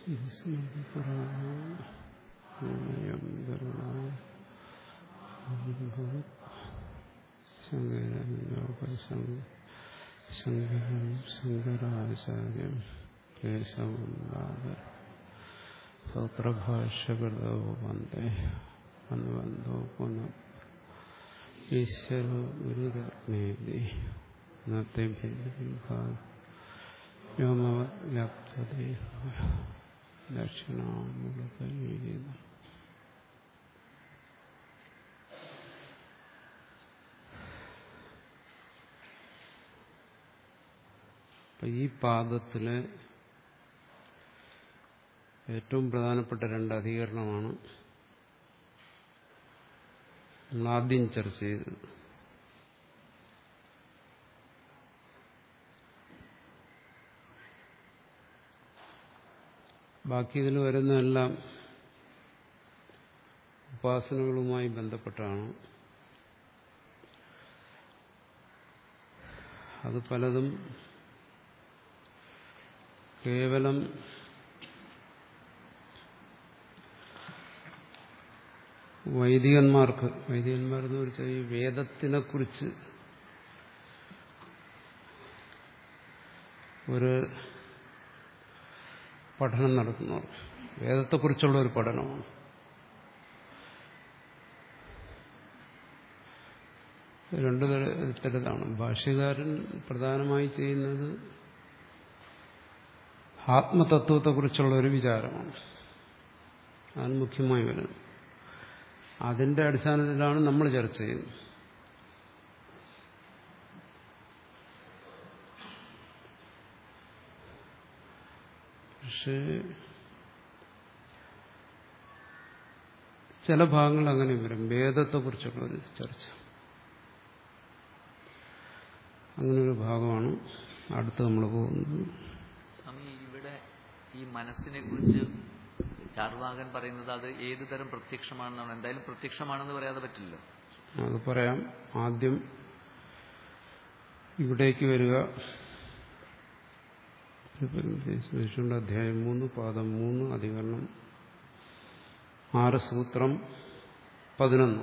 സ്മൃതിപുരാണം കരുണായ ശങ്കരം ശങ്കരാചാര്യം കേശവം സൂത്രഭാഷ്യകൃതോ വന്ദേ അനുബന്ധോ പുനഃ ഈശ്വരോ ഗുരുധർമ്മേതി ഇന്നത്തെ വ്യോമവ്യാപ്തദേഹ ദക്ഷിണാമുഖ അപ്പൊ ഈ പാദത്തില് ഏറ്റവും പ്രധാനപ്പെട്ട രണ്ട് അധികരണമാണ് നമ്മൾ ആദ്യം ചർച്ച ചെയ്തത് ബാക്കി ഇതിൽ വരുന്നതെല്ലാം ഉപാസനകളുമായി ബന്ധപ്പെട്ടാണ് അത് പലതും കേവലം വൈദികന്മാർക്ക് വൈദികന്മാരെന്ന് വെച്ചാൽ ഈ വേദത്തിനെ കുറിച്ച് ഒരു പഠനം നടത്തുന്നവർ വേദത്തെക്കുറിച്ചുള്ള ഒരു പഠനമാണ് രണ്ടു തരത്തിലാണ് ഭാഷ്യകാരൻ പ്രധാനമായി ചെയ്യുന്നത് ആത്മതത്വത്തെക്കുറിച്ചുള്ള ഒരു വിചാരമാണ് അതാണ് മുഖ്യമായി വരുന്നത് അതിന്റെ അടിസ്ഥാനത്തിലാണ് നമ്മൾ ചർച്ച ചെയ്യുന്നത് പക്ഷേ ചില ഭാഗങ്ങൾ അങ്ങനെ വരും വേദത്തെക്കുറിച്ചുള്ള ഒരു ചർച്ച അങ്ങനെ ഒരു ഭാഗമാണ് അടുത്ത് നമ്മൾ പോകുന്നത് സ്വാമി ഇവിടെ ഈ മനസ്സിനെ കുറിച്ച് ചാർവാകൻ പറയുന്നത് അത് ഏത് തരം പ്രത്യക്ഷമാണെന്നാണ് എന്തായാലും പ്രത്യക്ഷമാണെന്ന് പറയാതെ പറ്റില്ലല്ലോ അത് പറയാം ആദ്യം ഇവിടേക്ക് വരിക വിഷ്ണുവിന്റെ അധ്യായം മൂന്ന് പാദം മൂന്ന് അധികരണം ആറ് സൂത്രം പതിനൊന്ന്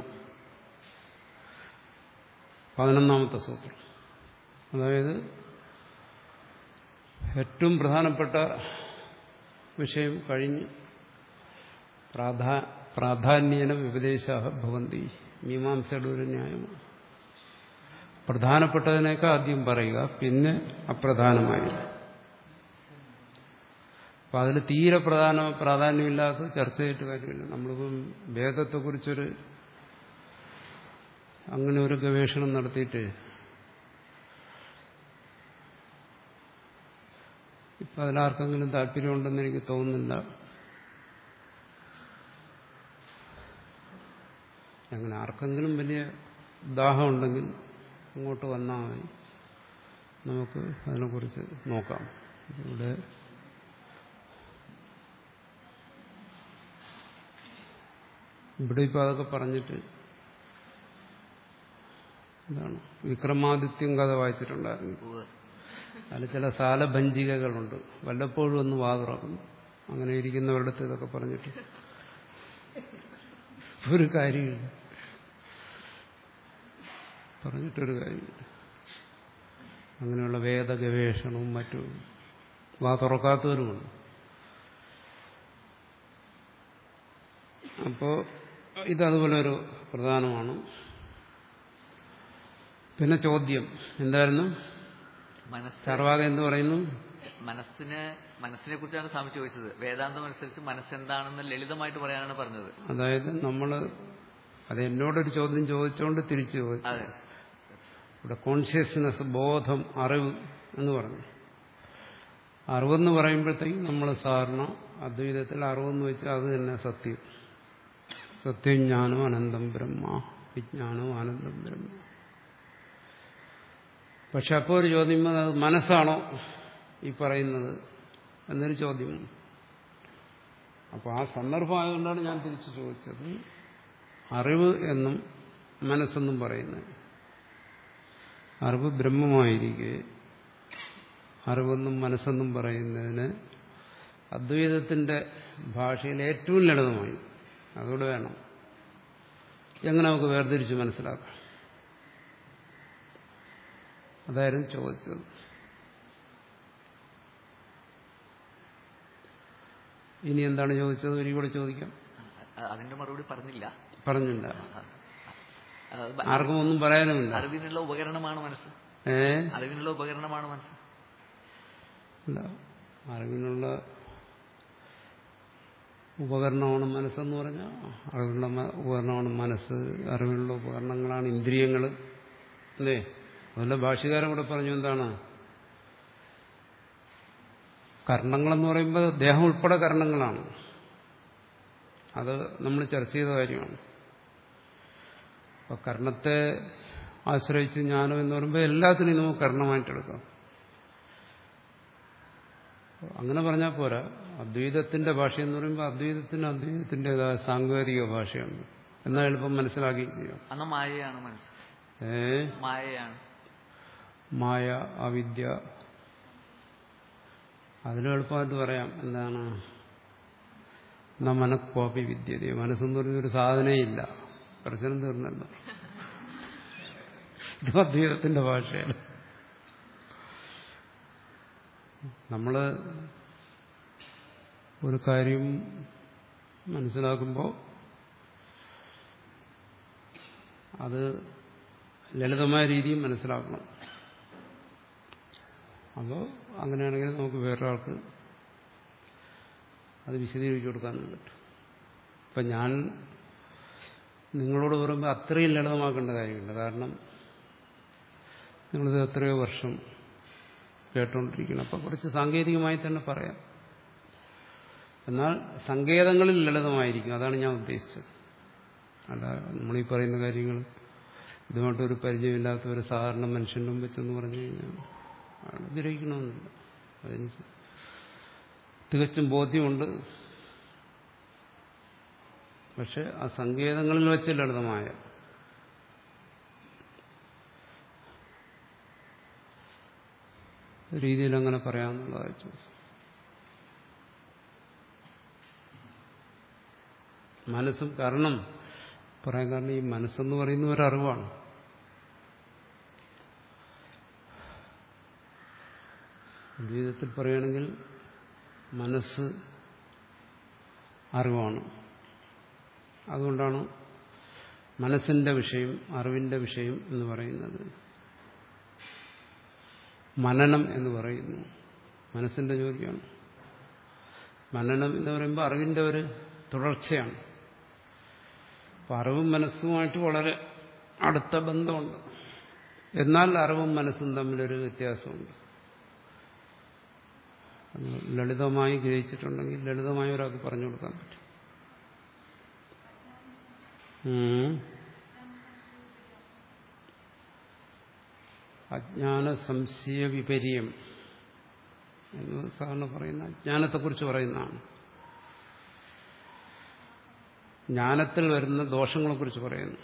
പതിനൊന്നാമത്തെ സൂത്രം അതായത് ഏറ്റവും പ്രധാനപ്പെട്ട വിഷയം കഴിഞ്ഞ് പ്രാധാ പ്രാധാന്യേന വിപദേശ ഭവന്തി മീമാംസയുടെ ഒരു ന്യായമാണ് പ്രധാനപ്പെട്ടതിനേക്കാൾ ആദ്യം പറയുക പിന്നെ അപ്രധാനമായി അപ്പൊ അതിൽ തീരെ പ്രധാന പ്രാധാന്യമില്ലാത്ത ചർച്ച ചെയ്തിട്ട് കാര്യമില്ല നമ്മളിപ്പം വേദത്തെക്കുറിച്ചൊരു അങ്ങനെ ഒരു ഗവേഷണം നടത്തിയിട്ട് ഇപ്പം അതിലാർക്കെങ്കിലും താല്പര്യമുണ്ടെന്ന് എനിക്ക് തോന്നുന്നില്ല അങ്ങനെ ആർക്കെങ്കിലും വലിയ ദാഹമുണ്ടെങ്കിൽ ഇങ്ങോട്ട് വന്നാൽ മതി നമുക്ക് അതിനെക്കുറിച്ച് നോക്കാം ഇവിടെ ഇവിടെ ഇപ്പം അതൊക്കെ പറഞ്ഞിട്ട് എന്താണ് വിക്രമാദിത്യം കഥ വായിച്ചിട്ടുണ്ടായിരുന്നു ഉവ്വ്. അതിൽ ചില സാലഭഞ്ചികകളുണ്ട് വല്ലപ്പോഴും ഒന്ന് വാതുറക്കുന്നു അങ്ങനെ ഇരിക്കുന്നവരുടെ അടുത്ത് ഇതൊക്കെ പറഞ്ഞിട്ട് ഒരു കാര്യമില്ല പറഞ്ഞിട്ടൊരു കാര്യമില്ല അങ്ങനെയുള്ള വേദ ഗവേഷണവും മറ്റും വാ തുറക്കാത്തവരുമുണ്ട് അപ്പോൾ ഇതതുപോലെ ഒരു പ്രധാനമാണ് പിന്നെ ചോദ്യം എന്തായിരുന്നു മനസ്സ് ചാർവാക എന്ന് പറയുന്നു മനസ്സിന് മനസ്സിനെ കുറിച്ചാണ് സ്വാമി ചോദിച്ചത് വേദാന്തം അനുസരിച്ച് മനസ്സെന്താണെന്ന് ലളിതമായിട്ട് പറയാനാണ് പറഞ്ഞത് അതായത് നമ്മൾ അത് എന്നോടൊരു ചോദ്യം ചോദിച്ചുകൊണ്ട് തിരിച്ചു ചോദിച്ചു അതെ ഇവിടെ കോൺഷ്യസ്നെസ് ബോധം അറിവ് എന്ന് പറഞ്ഞു അറിവെന്ന് പറയുമ്പോഴത്തേക്കും നമ്മൾ സാധാരണ അദ്വൈതത്തിൽ അറിവെന്ന് വെച്ചാൽ അത് തന്നെ സത്യം സത്യം ജ്ഞാനം അനന്തം ബ്രഹ്മ വിജ്ഞാനം ആനന്ദം ബ്രഹ്മ പക്ഷെ അപ്പോൾ ഒരു ചോദ്യം വന്നത് അത് മനസ്സാണോ ഈ പറയുന്നത് എന്നൊരു ചോദ്യം അപ്പോൾ ആ സന്ദർഭമായതുകൊണ്ടാണ് ഞാൻ തിരിച്ചു ചോദിച്ചത് അറിവ് എന്നും മനസ്സെന്നും പറയുന്നത് അറിവ് ബ്രഹ്മമായിരിക്കെ അറിവെന്നും മനസ്സെന്നും പറയുന്നതിന് അദ്വൈതത്തിന്റെ ഭാഷയിൽ ഏറ്റവും ലളിതമായി അതുകൂടെ വേണം എങ്ങനെ നമുക്ക് വേർതിരിച്ച് മനസ്സിലാക്കാം അതായിരുന്നു ചോദിച്ചത് ഇനി എന്താണ് ചോദിച്ചത് ഒരു കൂടെ ചോദിക്കാം അ- അതിന്റെ മറുപടി പറഞ്ഞില്ല പറഞ്ഞില്ല ആ, ബ- ആർക്കും ഒന്നും പറയാനുമില്ല അറിവിനുള്ള ഉപകരണമാണ് മനസ്സ് ഏ അറിവിനുള്ള ഉപകരണമാണ് മനസ്സ് ഇല്ല അറിവിനുള്ള ഉപകരണമാണ് മനസ്സെന്ന് പറഞ്ഞാൽ അറിവിനുള്ള മ- ഉപകരണമാണ് മനസ്സ് അറിവിനുള്ള ഉപകരണങ്ങളാണ് ഇന്ദ്രിയങ്ങൾ അല്ലേ അതുപോലെ ഭാഷകാരൻ കൂടെ പറഞ്ഞു എന്താണ് കർണങ്ങളെന്ന് പറയുമ്പോൾ ദേഹം ഉൾപ്പെടെ കർണങ്ങളാണ് അത് നമ്മൾ ചർച്ച ചെയ്ത കാര്യമാണ് അപ്പൊ കർണത്തെ ആശ്രയിച്ച് ജ്ഞാനം എന്ന് പറയുമ്പോൾ എല്ലാത്തിനെയും നമുക്ക് കർണമായിട്ടെടുക്കാം അങ്ങനെ പറഞ്ഞാൽ പോരാ അദ്വൈതത്തിന്റെ ഭാഷ എന്ന് പറയുമ്പോൾ അദ്വൈതത്തിന് അദ്വൈതത്തിൻ്റെതായ സാങ്കേതിക ഭാഷയുണ്ട് എന്നാൽ എളുപ്പം മനസ്സിലാക്കുകയും ചെയ്യാം അന്ന് മായയാണ് മനസ്സ് ഏ മായയാണ് മായ അവിദ്യ അതിലും എളുപ്പമായിട്ട് പറയാം എന്താണ് ന മനക്കോപ്പി വിദ്യത മനസ്സെന്ന് പറയുന്നൊരു സാധനേ ഇല്ല പ്രശ്നം തീർന്നല്ലോ ഇത് അദ്വൈതത്തിന്റെ ഭാഷയാണ് നമ്മള് ഒരു കാര്യം മനസ്സിലാക്കുമ്പോൾ അത് ലളിതമായ രീതിയിൽ മനസ്സിലാക്കണം അപ്പോൾ അങ്ങനെയാണെങ്കിൽ നമുക്ക് വേറൊരാൾക്ക് അത് വിശദീകരിച്ചു കൊടുക്കാനും പറ്റും ഇപ്പം ഞാൻ നിങ്ങളോട് പറയുമ്പോൾ അത്രയും ലളിതമാക്കേണ്ട കാര്യമില്ല കാരണം നിങ്ങളിത് എത്രയോ വർഷം കേട്ടുകൊണ്ടിരിക്കണം അപ്പം കുറച്ച് സാങ്കേതികമായി തന്നെ പറയാം എന്നാൽ സങ്കേതങ്ങളിൽ ലളിതമായിരിക്കും അതാണ് ഞാൻ ഉദ്ദേശിച്ചത് അല്ല നമ്മളീ പറയുന്ന കാര്യങ്ങൾ ഇതുമായിട്ടൊരു പരിചയമില്ലാത്ത ഒരു സാധാരണ മനുഷ്യൻ്റെ മുമ്പ് ചെന്ന് പറഞ്ഞു കഴിഞ്ഞാൽ അയാൾ ഗ്രഹിക്കണമെന്നില്ല അതെനിക്ക് തികച്ചും ബോധ്യമുണ്ട് പക്ഷെ ആ സങ്കേതങ്ങളിൽ വെച്ച് ലളിതമായ രീതിയിൽ അങ്ങനെ പറയാമെന്നുള്ളതായി ചോദിച്ചു മനസ്സും കാരണം പറയാൻ കാരണം ഈ മനസ്സെന്ന് പറയുന്ന ഒരു അറിവാണ് ജീവിതത്തിൽ പറയുകയാണെങ്കിൽ മനസ്സ് അറിവാണ് അതുകൊണ്ടാണ് മനസ്സിന്റെ വിഷയം അറിവിന്റെ വിഷയം എന്ന് പറയുന്നത് മനനം എന്ന് പറയുന്നു മനസ്സിന്റെ ജോലിയാണ് മനനം എന്ന് പറയുമ്പോൾ അറിവിന്റെ ഒരു തുടർച്ചയാണ് അപ്പൊ അറിവും മനസ്സുമായിട്ട് വളരെ അടുത്ത ബന്ധമുണ്ട് എന്നാൽ അറിവും മനസ്സും തമ്മിലൊരു വ്യത്യാസമുണ്ട് അത് ലളിതമായി ഗ്രഹിച്ചിട്ടുണ്ടെങ്കിൽ ലളിതമായി ഒരാൾക്ക് പറഞ്ഞു കൊടുക്കാൻ പറ്റും ഉം. അജ്ഞാന സംശയ വിപര്യം എന്ന് സാധാരണ പറയുന്ന അജ്ഞാനത്തെക്കുറിച്ച് പറയുന്നതാണ് ജ്ഞാനത്തിൽ വരുന്ന ദോഷങ്ങളെക്കുറിച്ച് പറയുന്നു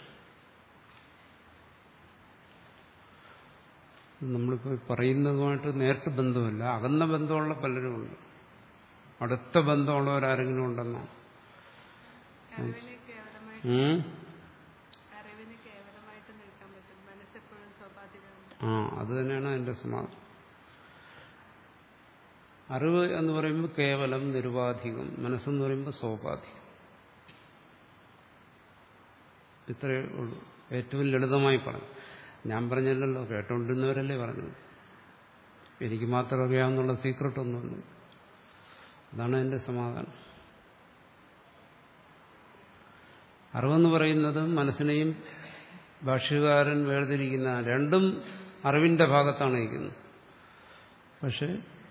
നമ്മളിപ്പോൾ പറയുന്നതുമായിട്ട് നേരിട്ട് ബന്ധമില്ല അകന്ന ബന്ധമുള്ള പലരുമുണ്ട് അടുത്ത ബന്ധമുള്ളവരാരെങ്കിലും ഉണ്ടെന്നോ അറിവിനെ കേവലമായിട്ട് ഉം? അറിവിന് കേവലമായിട്ട് നിൽക്കാൻ പറ്റും മനസ്സെപ്പോഴും സ്വാഭാവികമാണ് ആ അത് തന്നെയാണ് അതിന്റെ സമാധാനം അറിവ് എന്ന് പറയുമ്പോൾ കേവലം നിരുപാധികം മനസ്സെന്ന് പറയുമ്പോൾ സോപാധികം ഇത്രയേ ഉള്ളൂ ഏറ്റവും ലളിതമായി പറഞ്ഞു ഞാൻ പറഞ്ഞല്ലോ കേട്ടോണ്ടിരുന്നവരല്ലേ പറഞ്ഞത് എനിക്ക് മാത്രം അറിയാവുന്നുള്ള സീക്രട്ട് ഒന്നുമില്ല അതാണ് എൻ്റെ സമാധാനം അറിവെന്ന് പറയുന്നത് മനസ്സിനെയും ഭാഷ്യകാരൻ വേർതിരിക്കുന്ന രണ്ടും അറിവിന്റെ ഭാഗത്താണ് ഇരിക്കുന്നത് പക്ഷെ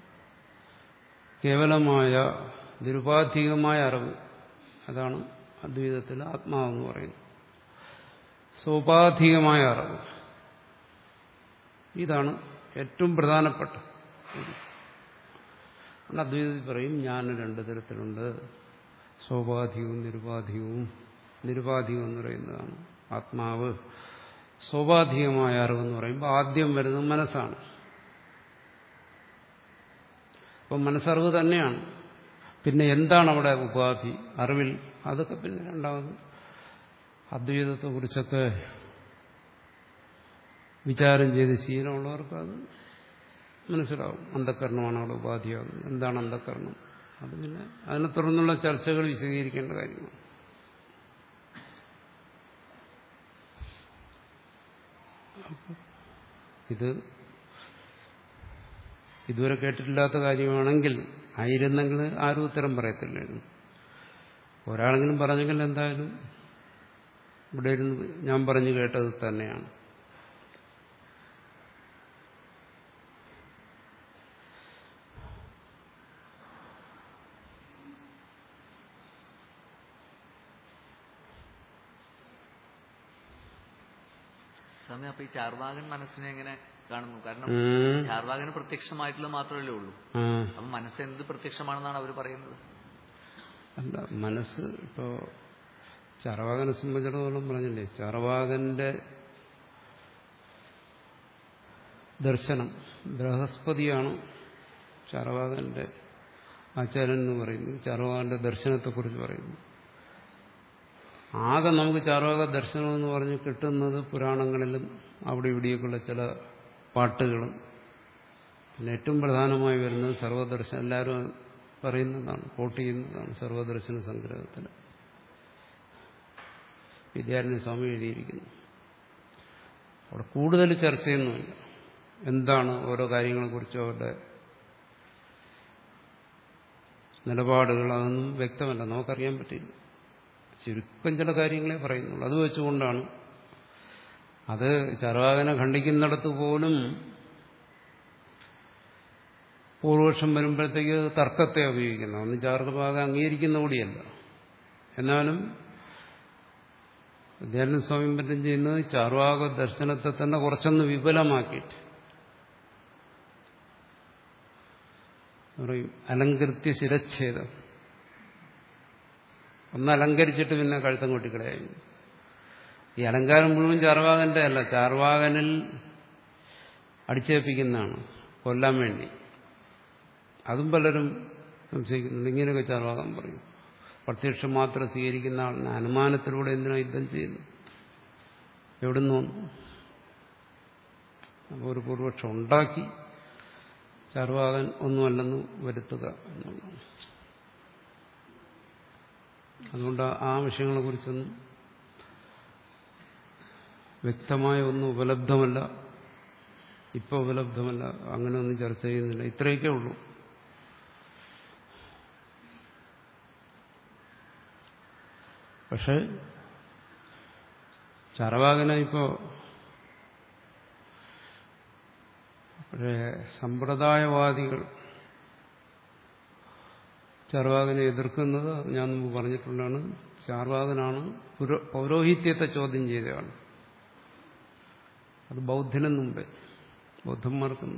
കേവലമായ നിരുപാധികമായ അറിവ് അതാണ് അദ്വൈതത്തിൽ ആത്മാവെന്ന് പറയുന്നത് സോപാധികമായ അറിവ് ഇതാണ് ഏറ്റവും പ്രധാനപ്പെട്ട ഇത്. അതുകൊണ്ട് അദ്വൈതത്തിൽ പറയും ജ്ഞാനം രണ്ട് തരത്തിലുണ്ട് സോപാധികവും നിരുപാധികവും നിരുപാധികം എന്ന് പറയുന്നതാണ് ആത്മാവ് സ്വാഭാവികമായ അറിവെന്ന് പറയുമ്പോൾ ആദ്യം വരുന്നത് മനസ്സാണ് അപ്പം മനസ്സറിവ് തന്നെയാണ് പിന്നെ എന്താണ് അവിടെ ഉപാധി അറിവിൽ അതൊക്കെ പിന്നെ രണ്ടാമത് അദ്വൈതത്തെക്കുറിച്ചൊക്കെ വിചാരം ചെയ്ത് ശീലമുള്ളവർക്ക് അത് മനസ്സിലാവും അന്ധക്കരണമാണ് അവിടെ ഉപാധിയാകുന്നത് എന്താണ് അന്ധക്കരണം അത് പിന്നെ അതിനെ തുടർന്നുള്ള ചർച്ചകൾ വിശദീകരിക്കേണ്ട കാര്യമാണ് ഇത് ഇതുവരെ കേട്ടിട്ടില്ലാത്ത കാര്യമാണെങ്കിൽ ആയിരുന്നെങ്കിൽ ആരും ഉത്തരം പറയത്തില്ലായിരുന്നു ഒരാളെങ്കിലും പറഞ്ഞെങ്കിൽ എന്തായാലും ഇവിടെ ഇരുന്ന് ഞാൻ പറഞ്ഞു കേട്ടത് തന്നെയാണ് സ്വാമി അപ്പൊ ഈ ചാർവാകൻ മനസ്സിനെ എങ്ങനെ കാണുന്നു കാരണം ഉം. ചാർവാകന് പ്രത്യക്ഷമായിട്ടുള്ളത് മാത്രമല്ലേ ഉള്ളൂ ആ അപ്പൊ മനസ്സ് എന്ത് പ്രത്യക്ഷമാണെന്നാണ് അവർ പറയുന്നത് അല്ല മനസ്സ് ഇപ്പോ ചാർവാകനെ സംബന്ധിച്ചിടത്തോളം പറഞ്ഞില്ലേ ചാർവാകന്റെ ദർശനം ബൃഹസ്പതിയാണ് ചാർവാകന്റെ ആചാര്യൻ എന്ന് പറയുന്നു ചാർവാകന്റെ ദർശനത്തെക്കുറിച്ച് പറയുന്നു ആകെ നമുക്ക് ചാർവാക ദർശനം എന്ന് പറഞ്ഞ് കിട്ടുന്നത് പുരാണങ്ങളിലും അവിടെ ഇവിടെയൊക്കെയുള്ള ചില പാട്ടുകളും പിന്നെ ഏറ്റവും പ്രധാനമായി വരുന്നത് സർവദർശനം എല്ലാവരും പറയുന്നതാണ് കോട്ട് ചെയ്യുന്നതാണ് സർവദർശന സംഗ്രഹത്തിൽ വിദ്യാരണ്യ സ്വാമി എഴുതിയിരിക്കുന്നു അവിടെ കൂടുതൽ ചർച്ച ചെയ്യുന്നുമില്ല എന്താണ് ഓരോ കാര്യങ്ങളെക്കുറിച്ചും അവരുടെ നിലപാടുകൾ അതൊന്നും വ്യക്തമല്ല നമുക്കറിയാൻ പറ്റില്ല ചുരുക്കം ചില കാര്യങ്ങളെ പറയുന്നുള്ളൂ അത് വെച്ചുകൊണ്ടാണ് അത് ചർവാകനെ ഖണ്ഡിക്കുന്നിടത്ത് പോലും പൂർവപക്ഷം വരുമ്പോഴത്തേക്ക് തർക്കത്തെ ഉപയോഗിക്കുന്നു അന്ന് ചാർവാകം അംഗീകരിക്കുന്ന കൂടിയല്ല എന്നാലും വിദ്യാനന്ദ സ്വാമി പറ്റും ചെയ്യുന്നത് ചാർവാക ദർശനത്തെ തന്നെ കുറച്ചൊന്ന് വിപുലമാക്കിയിട്ട് പറയും അലങ്കൃത്യ ശിരച്ഛേദം ഒന്ന് അലങ്കരിച്ചിട്ട് പിന്നെ കഴുത്തം കൊട്ടിക്കളയായി ഈ അലങ്കാരം മുഴുവൻ ചാർവാകന്റെ അല്ല ചാർവാകനിൽ അടിച്ചേൽപ്പിക്കുന്നതാണ് കൊല്ലാൻ വേണ്ടി അതും പലരും സംശയിക്കുന്നുണ്ട് ഇങ്ങനെയൊക്കെ ചാർവാകം പറയും പ്രത്യക്ഷം മാത്രം സ്വീകരിക്കുന്ന ആളിനെ അനുമാനത്തിലൂടെ എന്തിനാ യുദ്ധം ചെയ്യുന്നു എവിടുന്ന് വന്നു അപ്പോൾ ഒരു പൂർവപക്ഷം ഉണ്ടാക്കി ചാർവാകൻ ഒന്നുമല്ലെന്ന് വരുത്തുക എന്നുള്ളതാണ് അതുകൊണ്ട് ആ വിഷയങ്ങളെക്കുറിച്ചൊന്നും വ്യക്തമായ ഒന്നും ഉപലബ്ധമല്ല ഇപ്പോൾ ഉപലബ്ധമല്ല അങ്ങനെ ഒന്നും ചർച്ച ചെയ്യുന്നില്ല ഇത്രയൊക്കെ ഉള്ളൂ പക്ഷെ ചാർവാകന ഇപ്പോ പക്ഷേ സമ്പ്രദായവാദികൾ ചാർവാകനെ എതിർക്കുന്നത് ഞാൻ മുമ്പ് പറഞ്ഞിട്ടുള്ളതാണ് ചാർവാകനാണ് പുരോ- പൗരോഹിത്യത്തെ ചോദ്യം ചെയ്തതാണ് അത് ബൗദ്ധനും മുമ്പേ ബൗദ്ധന്മാർക്കും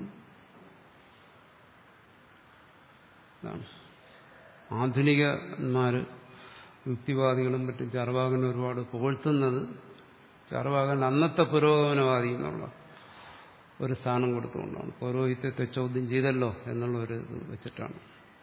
ഇതാണ് ആധുനികന്മാര് യുക്തിവാദികളും മറ്റും ചാർവാകനെ ഒരുപാട് പുകഴ്ത്തുന്നത് ചാർവാകൻ അന്നത്തെ പുരോഗമനവാദി എന്നുള്ള ഒരു സ്ഥാനം കൊടുത്തുകൊണ്ടാണ് പൗരോഹിത്യത്തെ ചോദ്യം ചെയ്തല്ലോ എന്നുള്ള ഒരു ഇത് വെച്ചിട്ടാണ്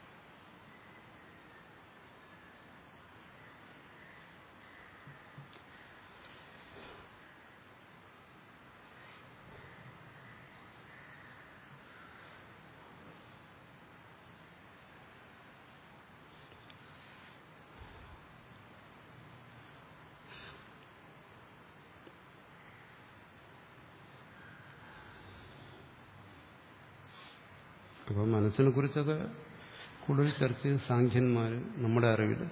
അപ്പോൾ മനസ്സിനെ കുറിച്ചൊക്കെ കൂടുതൽ ചർച്ച ചെയ്ത് സാഖ്യന്മാർ നമ്മുടെ അറിവിൽ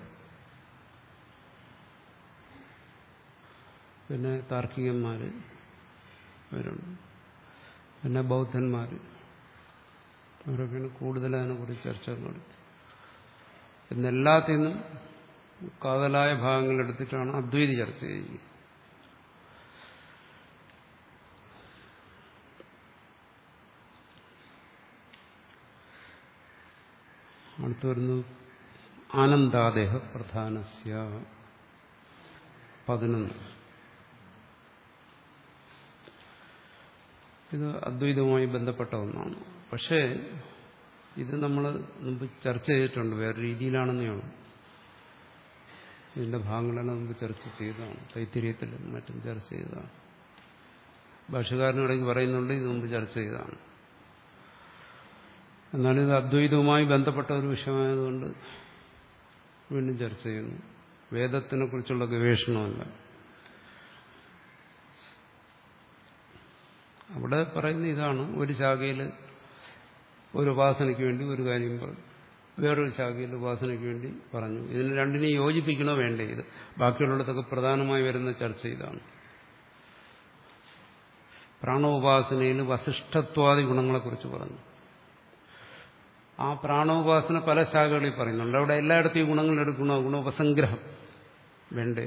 പിന്നെ താർക്കികന്മാർ അവരുണ്ട് പിന്നെ ബൗദ്ധന്മാർ അവരൊക്കെയാണ് കൂടുതൽ അതിനെക്കുറിച്ച് ചർച്ച നടത്തി എന്നെല്ലാത്തിൽ നിന്നും കാതലായ ഭാഗങ്ങളെടുത്തിട്ടാണ് അദ്വൈതി ചർച്ച ചെയ്യുന്നത് അടുത്ത് വരുന്നത് ആനന്ദാദേഹ പ്രധാനസ്യ പതിനൊന്ന് ഇത് അദ്വൈതവുമായി ബന്ധപ്പെട്ട ഒന്നാണ് പക്ഷേ ഇത് നമ്മൾ മുമ്പ് ചർച്ച ചെയ്തിട്ടുണ്ട് വേറെ രീതിയിലാണെന്നേ ഉള്ളൂ ഇതിന്റെ ഭാഗങ്ങളെല്ലാം മുമ്പ് ചർച്ച ചെയ്തതാണ് തൈത്തിരിയത്തിലും മറ്റും ചർച്ച ചെയ്തതാണ് ഭാഷകാരനിടയ്ക്ക് പറയുന്നുണ്ട് ഇത് മുമ്പ് ചർച്ച ചെയ്തതാണ് എന്നാലും ഇത് അദ്വൈതവുമായി ബന്ധപ്പെട്ട ഒരു വിഷയമായതുകൊണ്ട് വീണ്ടും ചർച്ച ചെയ്യുന്നു വേദത്തിനെ കുറിച്ചുള്ള ഗവേഷണമല്ല അവിടെ പറയുന്ന ഇതാണ് ഒരു ശാഖയിൽ ഒരു ഉപാസനയ്ക്ക് വേണ്ടി ഒരു കാര്യം പറഞ്ഞു വേറൊരു ശാഖയിൽ ഉപാസനയ്ക്ക് വേണ്ടി പറഞ്ഞു ഇതിന് രണ്ടിനെയും യോജിപ്പിക്കണോ വേണ്ടേ ഇത് ബാക്കിയുള്ളിടത്തൊക്കെ പ്രധാനമായി വരുന്ന ചർച്ച ഇതാണ് പ്രാണോപാസനയിൽ വസിഷ്ഠത്വാദി ഗുണങ്ങളെക്കുറിച്ച് പറഞ്ഞു ആ പ്രാണോപാസന പല ശാഖകളിൽ പറയുന്നുണ്ട് അവിടെ എല്ലായിടത്തും ഈ ഗുണങ്ങൾ എടുക്കണോ ഗുണോപസംഗ്രഹം വേണ്ടേ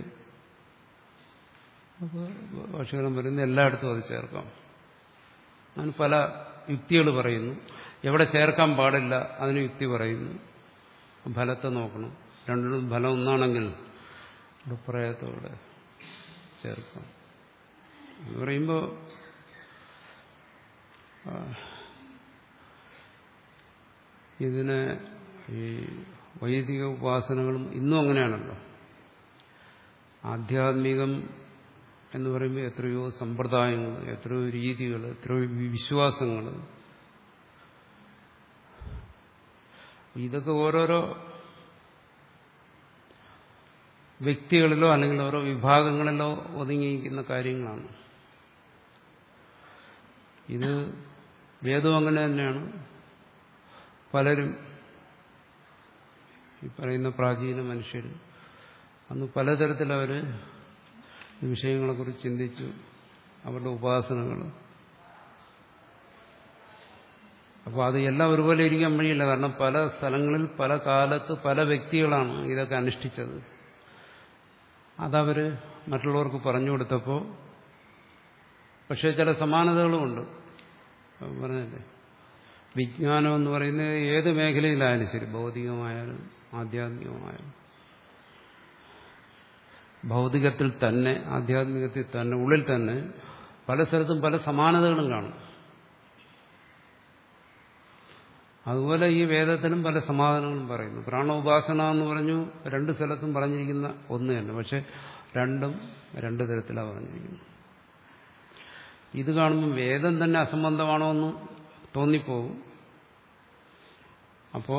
അപ്പോൾ ഭാഷകരം പറയുന്നത് എല്ലായിടത്തും അത് ചേർക്കാം അതിന് പല യുക്തികൾ പറയുന്നു എവിടെ ചേർക്കാൻ പാടില്ല അതിന് യുക്തി പറയുന്നു ഫലത്തെ നോക്കണം രണ്ടിനും ഫലം ഒന്നാണെങ്കിൽ ഇവിടെ പറയാത്തവിടെ ചേർക്കാം എന്ന് പറയുമ്പോൾ ഇതിനെ ഈ വൈദിക ഉപാസനകളും ഇന്നും അങ്ങനെയാണല്ലോ ആധ്യാത്മികം എന്ന് പറയുമ്പോൾ എത്രയോ സമ്പ്രദായങ്ങൾ എത്രയോ രീതികൾ എത്രയോ വിശ്വാസങ്ങൾ ഇതൊക്കെ ഓരോരോ വ്യക്തികളിലോ അല്ലെങ്കിൽ ഓരോ വിഭാഗങ്ങളിലോ ഒതുങ്ങിയിരിക്കുന്ന കാര്യങ്ങളാണ് ഇത് വേദവും അങ്ങനെ തന്നെയാണ് പലരും ഈ പറയുന്ന പ്രാചീന മനുഷ്യർ അന്ന് പലതരത്തിൽ അവർ ഈ വിഷയങ്ങളെക്കുറിച്ച് ചിന്തിച്ചു അവരുടെ ഉപാസനകൾ അപ്പോൾ അത് എല്ലാം ഒരുപോലെ ഇരിക്കാൻ വഴിയില്ല കാരണം പല സ്ഥലങ്ങളിൽ പല കാലത്ത് പല വ്യക്തികളാണ് ഇതൊക്കെ അനുഷ്ഠിച്ചത് അതവർ മറ്റുള്ളവർക്ക് പറഞ്ഞു കൊടുത്തപ്പോൾ പക്ഷേ ചില സമാനതകളുമുണ്ട് പറഞ്ഞല്ലേ വിജ്ഞാനം എന്ന് പറയുന്നത് ഏത് മേഖലയിലായാലും ശരി ഭൗതികമായാലും ആധ്യാത്മികമായാലും ഭൗതികത്തിൽ തന്നെ ആധ്യാത്മികത്തിൽ തന്നെ ഉള്ളിൽ തന്നെ പല സ്ഥലത്തും പല സമാനതകളും കാണും അതുപോലെ ഈ വേദത്തിനും പല സമാധാനങ്ങളും പറയുന്നു പ്രാണോപാസന എന്ന് പറഞ്ഞു രണ്ട് സ്ഥലത്തും പറഞ്ഞിരിക്കുന്ന ഒന്ന് തന്നെ പക്ഷെ രണ്ടും രണ്ട് തരത്തിലാണ് പറഞ്ഞിരിക്കുന്നത് ഇത് കാണുമ്പോൾ വേദം തന്നെ അസംബന്ധമാണോ എന്ന് തോന്നിപ്പോകും അപ്പോ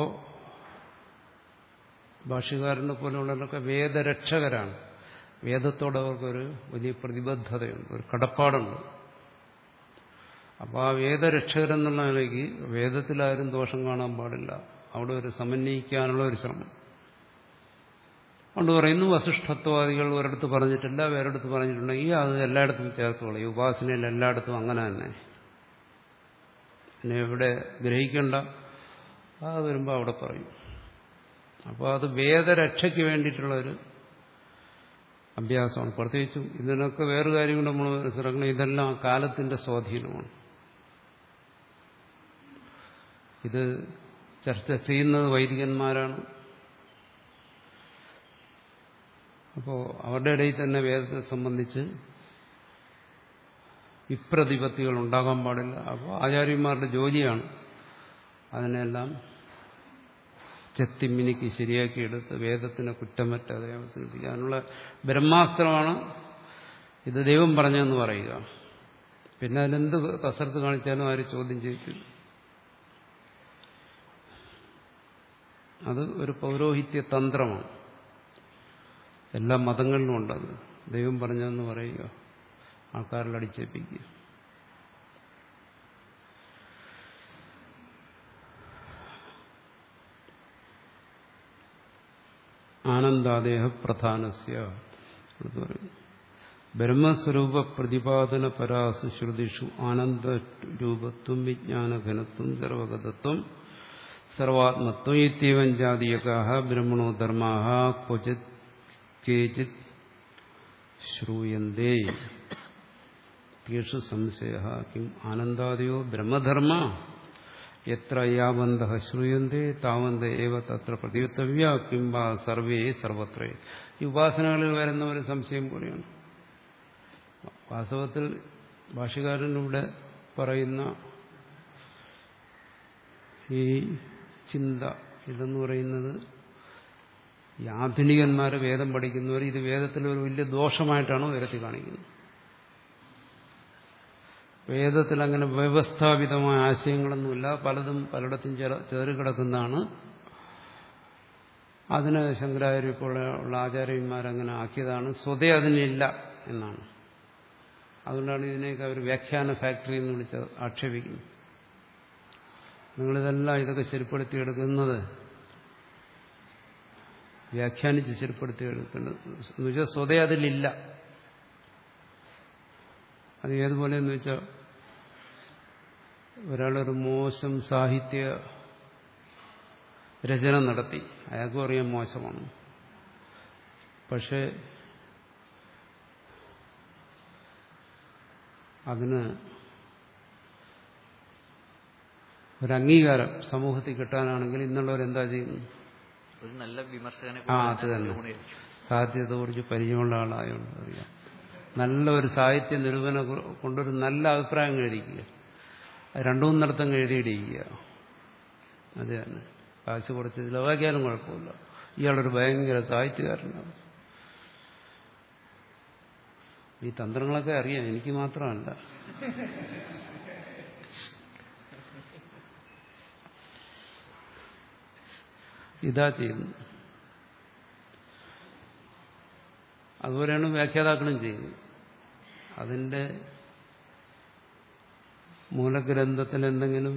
ഭാഷ്യകാരനെ പോലെയുള്ളവരൊക്കെ വേദരക്ഷകരാണ് വേദത്തോട് അവർക്കൊരു വലിയ പ്രതിബദ്ധതയുണ്ട് ഒരു കടപ്പാടുണ്ട് അപ്പോൾ ആ വേദരക്ഷകരെന്നുള്ള നിലയ്ക്ക് വേദത്തിലാരും ദോഷം കാണാൻ പാടില്ല അവിടെ ഒരു സമന്വയിക്കാനുള്ള ഒരു ശ്രമം അതുകൊണ്ട് പറയുന്നു വസിഷ്ഠത്വാദികൾ ഒരിടത്ത് പറഞ്ഞിട്ടില്ല വേറെടുത്ത് പറഞ്ഞിട്ടുണ്ടെങ്കിൽ അത് എല്ലായിടത്തും ചേർത്തോളൂ ഈ ഉപാസനയിൽ എല്ലായിടത്തും അങ്ങനെ തന്നെ പിന്നെ എവിടെ ഗ്രഹിക്കേണ്ട അത് വരുമ്പോൾ അവിടെ പറയും അപ്പോൾ അത് വേദരക്ഷയ്ക്ക് വേണ്ടിയിട്ടുള്ളൊരു അഭ്യാസമാണ് പ്രത്യേകിച്ചും ഇതിനൊക്കെ വേറെ കാര്യം കൊണ്ട് നമ്മൾ മനസ്സിലാക്കണം ഇതെല്ലാം കാലത്തിന്റെ സ്വാധീനമാണ് ഇത് ചർച്ച ചെയ്യുന്നത് വൈദികന്മാരാണ് അപ്പോൾ അവരുടെ ഇടയിൽ തന്നെ വേദത്തെ സംബന്ധിച്ച് വിപ്രതിപത്തികൾ ഉണ്ടാകാൻ പാടില്ല അപ്പോൾ ആചാര്യന്മാരുടെ ജോലിയാണ് അതിനെല്ലാം ചെത്തിമിനിക്ക് ശരിയാക്കിയെടുത്ത് വേദത്തിനെ കുറ്റമറ്റാതെ അവസാനിപ്പിക്കാനുള്ള ബ്രഹ്മാസ്ത്രമാണ് ഇത് ദൈവം പറഞ്ഞെന്ന് പറയുക പിന്നെ അതിലെന്ത് കസരത്ത് കാണിച്ചാലും ആര് ചോദ്യം ചെയ്യിക്കില്ല അത് ഒരു പൗരോഹിത്യ തന്ത്രമാണ് എല്ലാ മതങ്ങളിലും ഉണ്ടത് ദൈവം പറഞ്ഞതെന്ന് പറയുക ആൾക്കാരിൽ അടിച്ചേപ്പിക്കുക ആനന്ദാദേഹ പ്രധാനസ്യ ബ്രഹ്മസ്വരൂപ പ്രതിപാദന പരാസു ശ്രുതിഷു ആനന്ദ രൂപത്വം വിജ്ഞാനഘനത്വം സർവഗതത്വം സർവാത്മത്വം ഇത്യവൻ ജാതീയകാഹ ബ്രഹ്മണോ ധർമാഹ ക്വചിത് കേചിത് ശ്രൂയന്തേ തേഷു സംശയ കിം ആനന്ദാദയോ ബ്രഹ്മധർമ്മ എത്ര യാവന്ത ശ്രൂയന്തേ താവന്ത ഏവ തത്ര പ്രതിയുത്തവ്യ കിംബ സർവേ സർവത്രേ ഈ ഉപാസനകളിൽ വരുന്ന ഒരു സംശയം കൂടിയാണ് വാസ്തവത്തിൽ ഭാഷകാരനിവിടെ പറയുന്ന ഈ ചിന്ത ഇതെന്ന് പറയുന്നത് ഈ ആധുനികന്മാർ വേദം പഠിക്കുന്നവർ ഇത് വേദത്തിൽ ഒരു വലിയ ദോഷമായിട്ടാണ് ഉയർത്തി കാണിക്കുന്നത് വേദത്തിൽ അങ്ങനെ വ്യവസ്ഥാപിതമായ ആശയങ്ങളൊന്നുമില്ല പലതും പലയിടത്തും ചേറി കിടക്കുന്നതാണ് അതിന് ശങ്കരാചാര്യ ഉള്ള ആചാര്യന്മാരങ്ങനെ ആക്കിയതാണ് സ്വതേ അതിനില്ല എന്നാണ് അതുകൊണ്ടാണ് ഇതിനെയൊക്കെ അവർ വ്യാഖ്യാന ഫാക്ടറി എന്ന് വിളിച്ച് ആക്ഷേപിക്കുന്നത് നിങ്ങളിതെല്ലാം ഇതൊക്കെ ശരിപ്പെടുത്തിയെടുക്കുന്നത് വ്യാഖ്യാനിച്ച് ശരിപ്പെടുത്തിയെടുക്കുന്നത് എന്ന് വെച്ചാൽ സ്വതേ അതിലില്ല അത് ഏതുപോലെ എന്ന് വെച്ചാൽ ഒരാളൊരു മോശം സാഹിത്യ രചന നടത്തി അയാൾക്കും അറിയാൻ മോശമാണ് പക്ഷേ അതിന് ഒരു അംഗീകാരം സമൂഹത്തിൽ കിട്ടാനാണെങ്കിൽ ഇന്നുള്ളവരെന്താ ചെയ്യുന്നു ഒരു നല്ല വിമർശകനെ ആ അത് തന്നെ സാഹിത്യത്തെ കുറിച്ച് പരിചയമുള്ള ആളായതുകൊണ്ട് അറിയാം നല്ല ഒരു സാഹിത്യ നിരൂപനെ കൊണ്ടൊരു നല്ല അഭിപ്രായം എഴുതിക്കുക രണ്ടു മൂന്നിടത്തും എഴുതിയിടിക്കുക അത് തന്നെ കാശ് കുറച്ച് ചിലവാക്കിയാലും കുഴപ്പമില്ല ഇയാളൊരു ഭയങ്കര സാഹിത്യകാരനാണ് ഈ തന്ത്രങ്ങളൊക്കെ അറിയാം എനിക്ക് മാത്രമല്ല ഇതാ ചെയ്യുന്നത് അതുപോലെയാണ് വ്യാഖ്യാതാക്കളും ചെയ്യുന്നത് അതിൻ്റെ മൂലഗ്രന്ഥത്തിൽ എന്തെങ്കിലും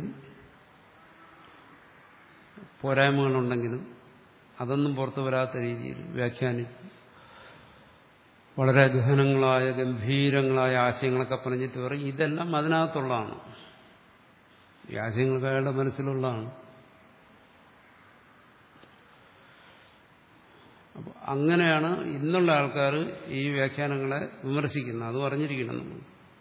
പോരായ്മകളുണ്ടെങ്കിലും അതൊന്നും പുറത്തു വരാത്ത രീതിയിൽ വ്യാഖ്യാനിച്ച് വളരെ ഗഹനങ്ങളായ ഗംഭീരങ്ങളായ ആശയങ്ങളൊക്കെ പറഞ്ഞിട്ട് പറയും ഇതെല്ലാം അതിനകത്തുള്ളതാണ് ഈ ആശയങ്ങളൊക്കെ അയാളുടെ മനസ്സിലുള്ളതാണ് അപ്പോൾ അങ്ങനെയാണ് ഇന്നുള്ള ആൾക്കാർ ഈ വ്യാഖ്യാനങ്ങളെ വിമർശിക്കുന്നത് അത് പറഞ്ഞിരിക്കണം നമ്മൾ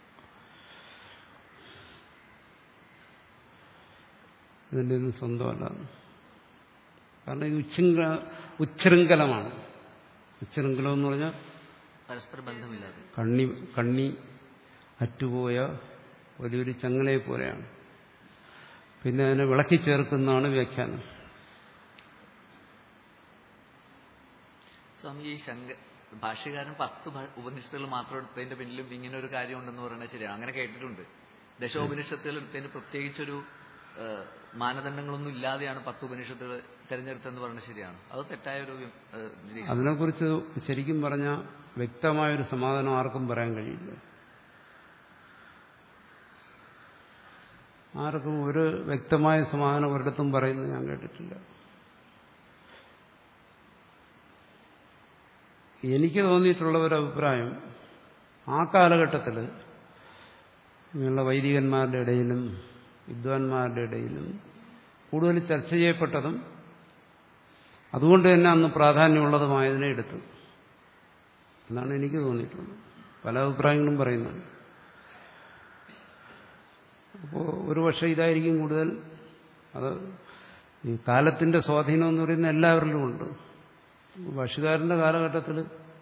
ഇതിൻ്റെ ഒന്നും സ്വന്തമല്ല കാരണം ഇത് ഉച്ഛൃംഗ ഉച്ഛൃംഖലമാണ് ഉച്ഛൃംഖലം എന്ന് പറഞ്ഞാൽ പരസ്പര ബന്ധമില്ലാതെ കണ്ണി കണ്ണി അറ്റുപോയ വലിയൊരു ചങ്ങലയെ പോലെയാണ് പിന്നെ അതിനെ വിളക്കി ചേർക്കുന്നതാണ് വ്യാഖ്യാനം സ്വാമി ഈ ശങ്ക ഭാഷ്യകാരൻ പത്ത് ഭ- ഉപനിഷത്തുകൾ മാത്രം എടുത്തതിന്റെ പിന്നിലും ഇങ്ങനെ ഒരു കാര്യം ഉണ്ടെന്ന് പറയുന്നത് ശരിയാണ് അങ്ങനെ കേട്ടിട്ടുണ്ട് ദശോപനിഷത്തുകൾ എടുത്തതിന് പ്രത്യേകിച്ചൊരു ഏഹ്, മാനദണ്ഡങ്ങളൊന്നും ഇല്ലാതെയാണ് പത്ത് ഉപനിഷത്തുകൾ തിരഞ്ഞെടുത്തതെന്ന് പറയുന്നത് ശരിയാണ് അത് തെറ്റായ ഒരു വി- ഏഹ്, നിരീക്ഷണം. അതിനെക്കുറിച്ച് ശരിക്കും പറഞ്ഞാൽ വ്യക്തമായൊരു സമാധാനം ആർക്കും പറയാൻ കഴിയില്ല ആർക്കും ഒരു വ്യക്തമായ സമാധാനം ഒരിടത്തും പറയുന്നത് ഞാൻ കേട്ടിട്ടില്ല എനിക്ക് തോന്നിയിട്ടുള്ള ഒരു അഭിപ്രായം ആ കാലഘട്ടത്തിൽ ഇങ്ങനെയുള്ള വൈദികന്മാരുടെ ഇടയിലും വിദ്വാൻമാരുടെ ഇടയിലും കൂടുതൽ ചർച്ച ചെയ്യപ്പെട്ടതും അതുകൊണ്ട് തന്നെ അന്ന് പ്രാധാന്യമുള്ളതുമായതിനെ എടുത്തു എന്നാണ് എനിക്ക് തോന്നിയിട്ടുള്ളത് പല അഭിപ്രായങ്ങളും പറയുന്നുണ്ട് അപ്പോൾ ഒരു പക്ഷേ ഇതായിരിക്കും കൂടുതൽ അത് ഈ കാലത്തിന്റെ സ്വാധീനം എന്ന് പറയുന്ന എല്ലാവരിലും ഉണ്ട് ഭാഷകാരന്റെ കാലഘട്ടത്തിൽ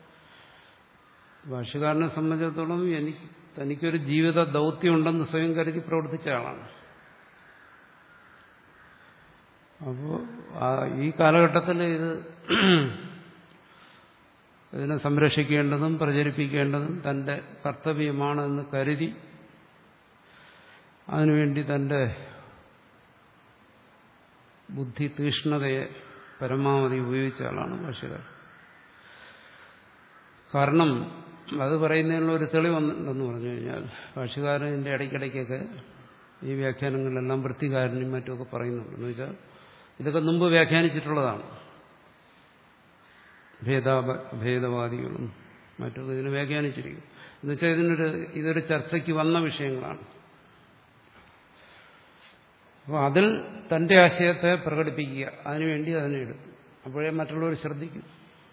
ഭാഷകാരനെ സംബന്ധിച്ചിടത്തോളം എനിക്ക് തനിക്കൊരു ജീവിത ദൗത്യമുണ്ടെന്ന് സ്വയം കരുതി പ്രവർത്തിച്ച ആളാണ് അപ്പോൾ ഈ കാലഘട്ടത്തിൽ ഇത് ഇതിനെ സംരക്ഷിക്കേണ്ടതും പ്രചരിപ്പിക്കേണ്ടതും തന്റെ കർത്തവ്യമാണെന്ന് കരുതി അതിനുവേണ്ടി തന്റെ ബുദ്ധി തീഷ്ണതയെ പരമാവധി ഉപയോഗിച്ച ആളാണ് ഭാഷകാരൻ കാരണം അത് പറയുന്നതിനുള്ള ഒരു തെളിവുണ്ടെന്ന് പറഞ്ഞു കഴിഞ്ഞാൽ ഭാഷകാരൻ്റെ ഇടയ്ക്കിടയ്ക്കൊക്കെ ഈ വ്യാഖ്യാനങ്ങളിലെല്ലാം വൃത്തികാരനും മറ്റുമൊക്കെ പറയുന്നുണ്ട് എന്ന് വെച്ചാൽ ഇതൊക്കെ മുമ്പ് വ്യാഖ്യാനിച്ചിട്ടുള്ളതാണ് ഭേദാഭ ഭേദവാദികളും മറ്റൊക്കെ ഇതിനെ വ്യാഖ്യാനിച്ചിരിക്കും എന്നുവെച്ചാൽ ഇതിനൊരു ഇതൊരു ചർച്ചയ്ക്ക് വന്ന വിഷയങ്ങളാണ് അപ്പോൾ അതിൽ തന്റെ ആശയത്തെ പ്രകടിപ്പിക്കുക അതിനുവേണ്ടി അതിനെ എടുത്തു അപ്പോഴേ മറ്റുള്ളവർ ശ്രദ്ധിക്കും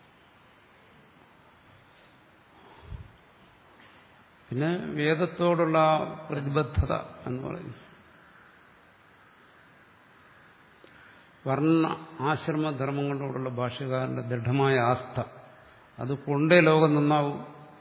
പിന്നെ വേദത്തോടുള്ള പ്രതിബദ്ധത എന്ന് പറയുന്നു വർണ്ണ ആശ്രമധർമ്മങ്ങളോടുള്ള ഭാഷകാരന്റെ ദൃഢമായ ആസ്ഥ അത് കൊണ്ടേ ലോകം നന്നാവും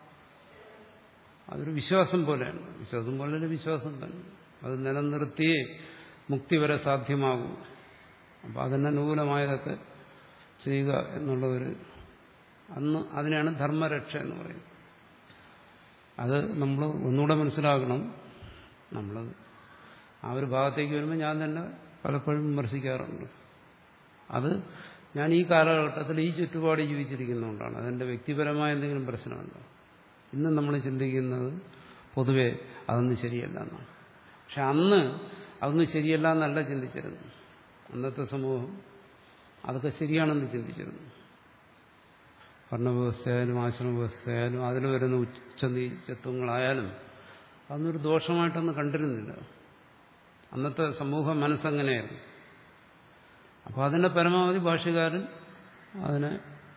അതൊരു വിശ്വാസം പോലെയാണ് വിശ്വാസം പോലെ ഒരു വിശ്വാസം തന്നെ അത് നിലനിർത്തിയേ മുക്തി വരെ സാധ്യമാകൂ അപ്പോൾ അതിനനുകൂലമായതൊക്കെ ചെയ്യുക എന്നുള്ള ഒരു അന്ന് അതിനാണ് ധർമ്മരക്ഷ എന്ന് പറയുന്നത് അത് നമ്മൾ ഒന്നുകൂടെ മനസ്സിലാക്കണം നമ്മൾ ആ ഒരു ഭാഗത്തേക്ക് വരുമ്പോൾ ഞാൻ തന്നെ പലപ്പോഴും വിമർശിക്കാറുണ്ട് അത് ഞാൻ ഈ കാലഘട്ടത്തിൽ ഈ ചുറ്റുപാട് ജീവിച്ചിരിക്കുന്നതുകൊണ്ടാണ് അതെൻ്റെ വ്യക്തിപരമായ എന്തെങ്കിലും പ്രശ്നമുണ്ടോ ഇന്ന് നമ്മൾ ചിന്തിക്കുന്നത് പൊതുവെ അതൊന്നും ശരിയല്ല എന്നാണ് പക്ഷെ അന്ന് അതൊന്നും ശരിയല്ല എന്നല്ല ചിന്തിച്ചിരുന്നു അന്നത്തെ സമൂഹം അതൊക്കെ ശരിയാണെന്ന് ചിന്തിച്ചിരുന്നു ഭരണവ്യവസ്ഥയായാലും ആശ്രമ വ്യവസ്ഥയായാലും അതിൽ വരുന്ന ഉച്ചനീചത്വങ്ങളായാലും അതൊന്നൊരു ദോഷമായിട്ടൊന്നും കണ്ടിരുന്നില്ല അന്നത്തെ സമൂഹ മനസ്സങ്ങനെയായിരുന്നു അപ്പോൾ അതിൻ്റെ പരമാവധി ഭാഷകാരൻ അതിനെ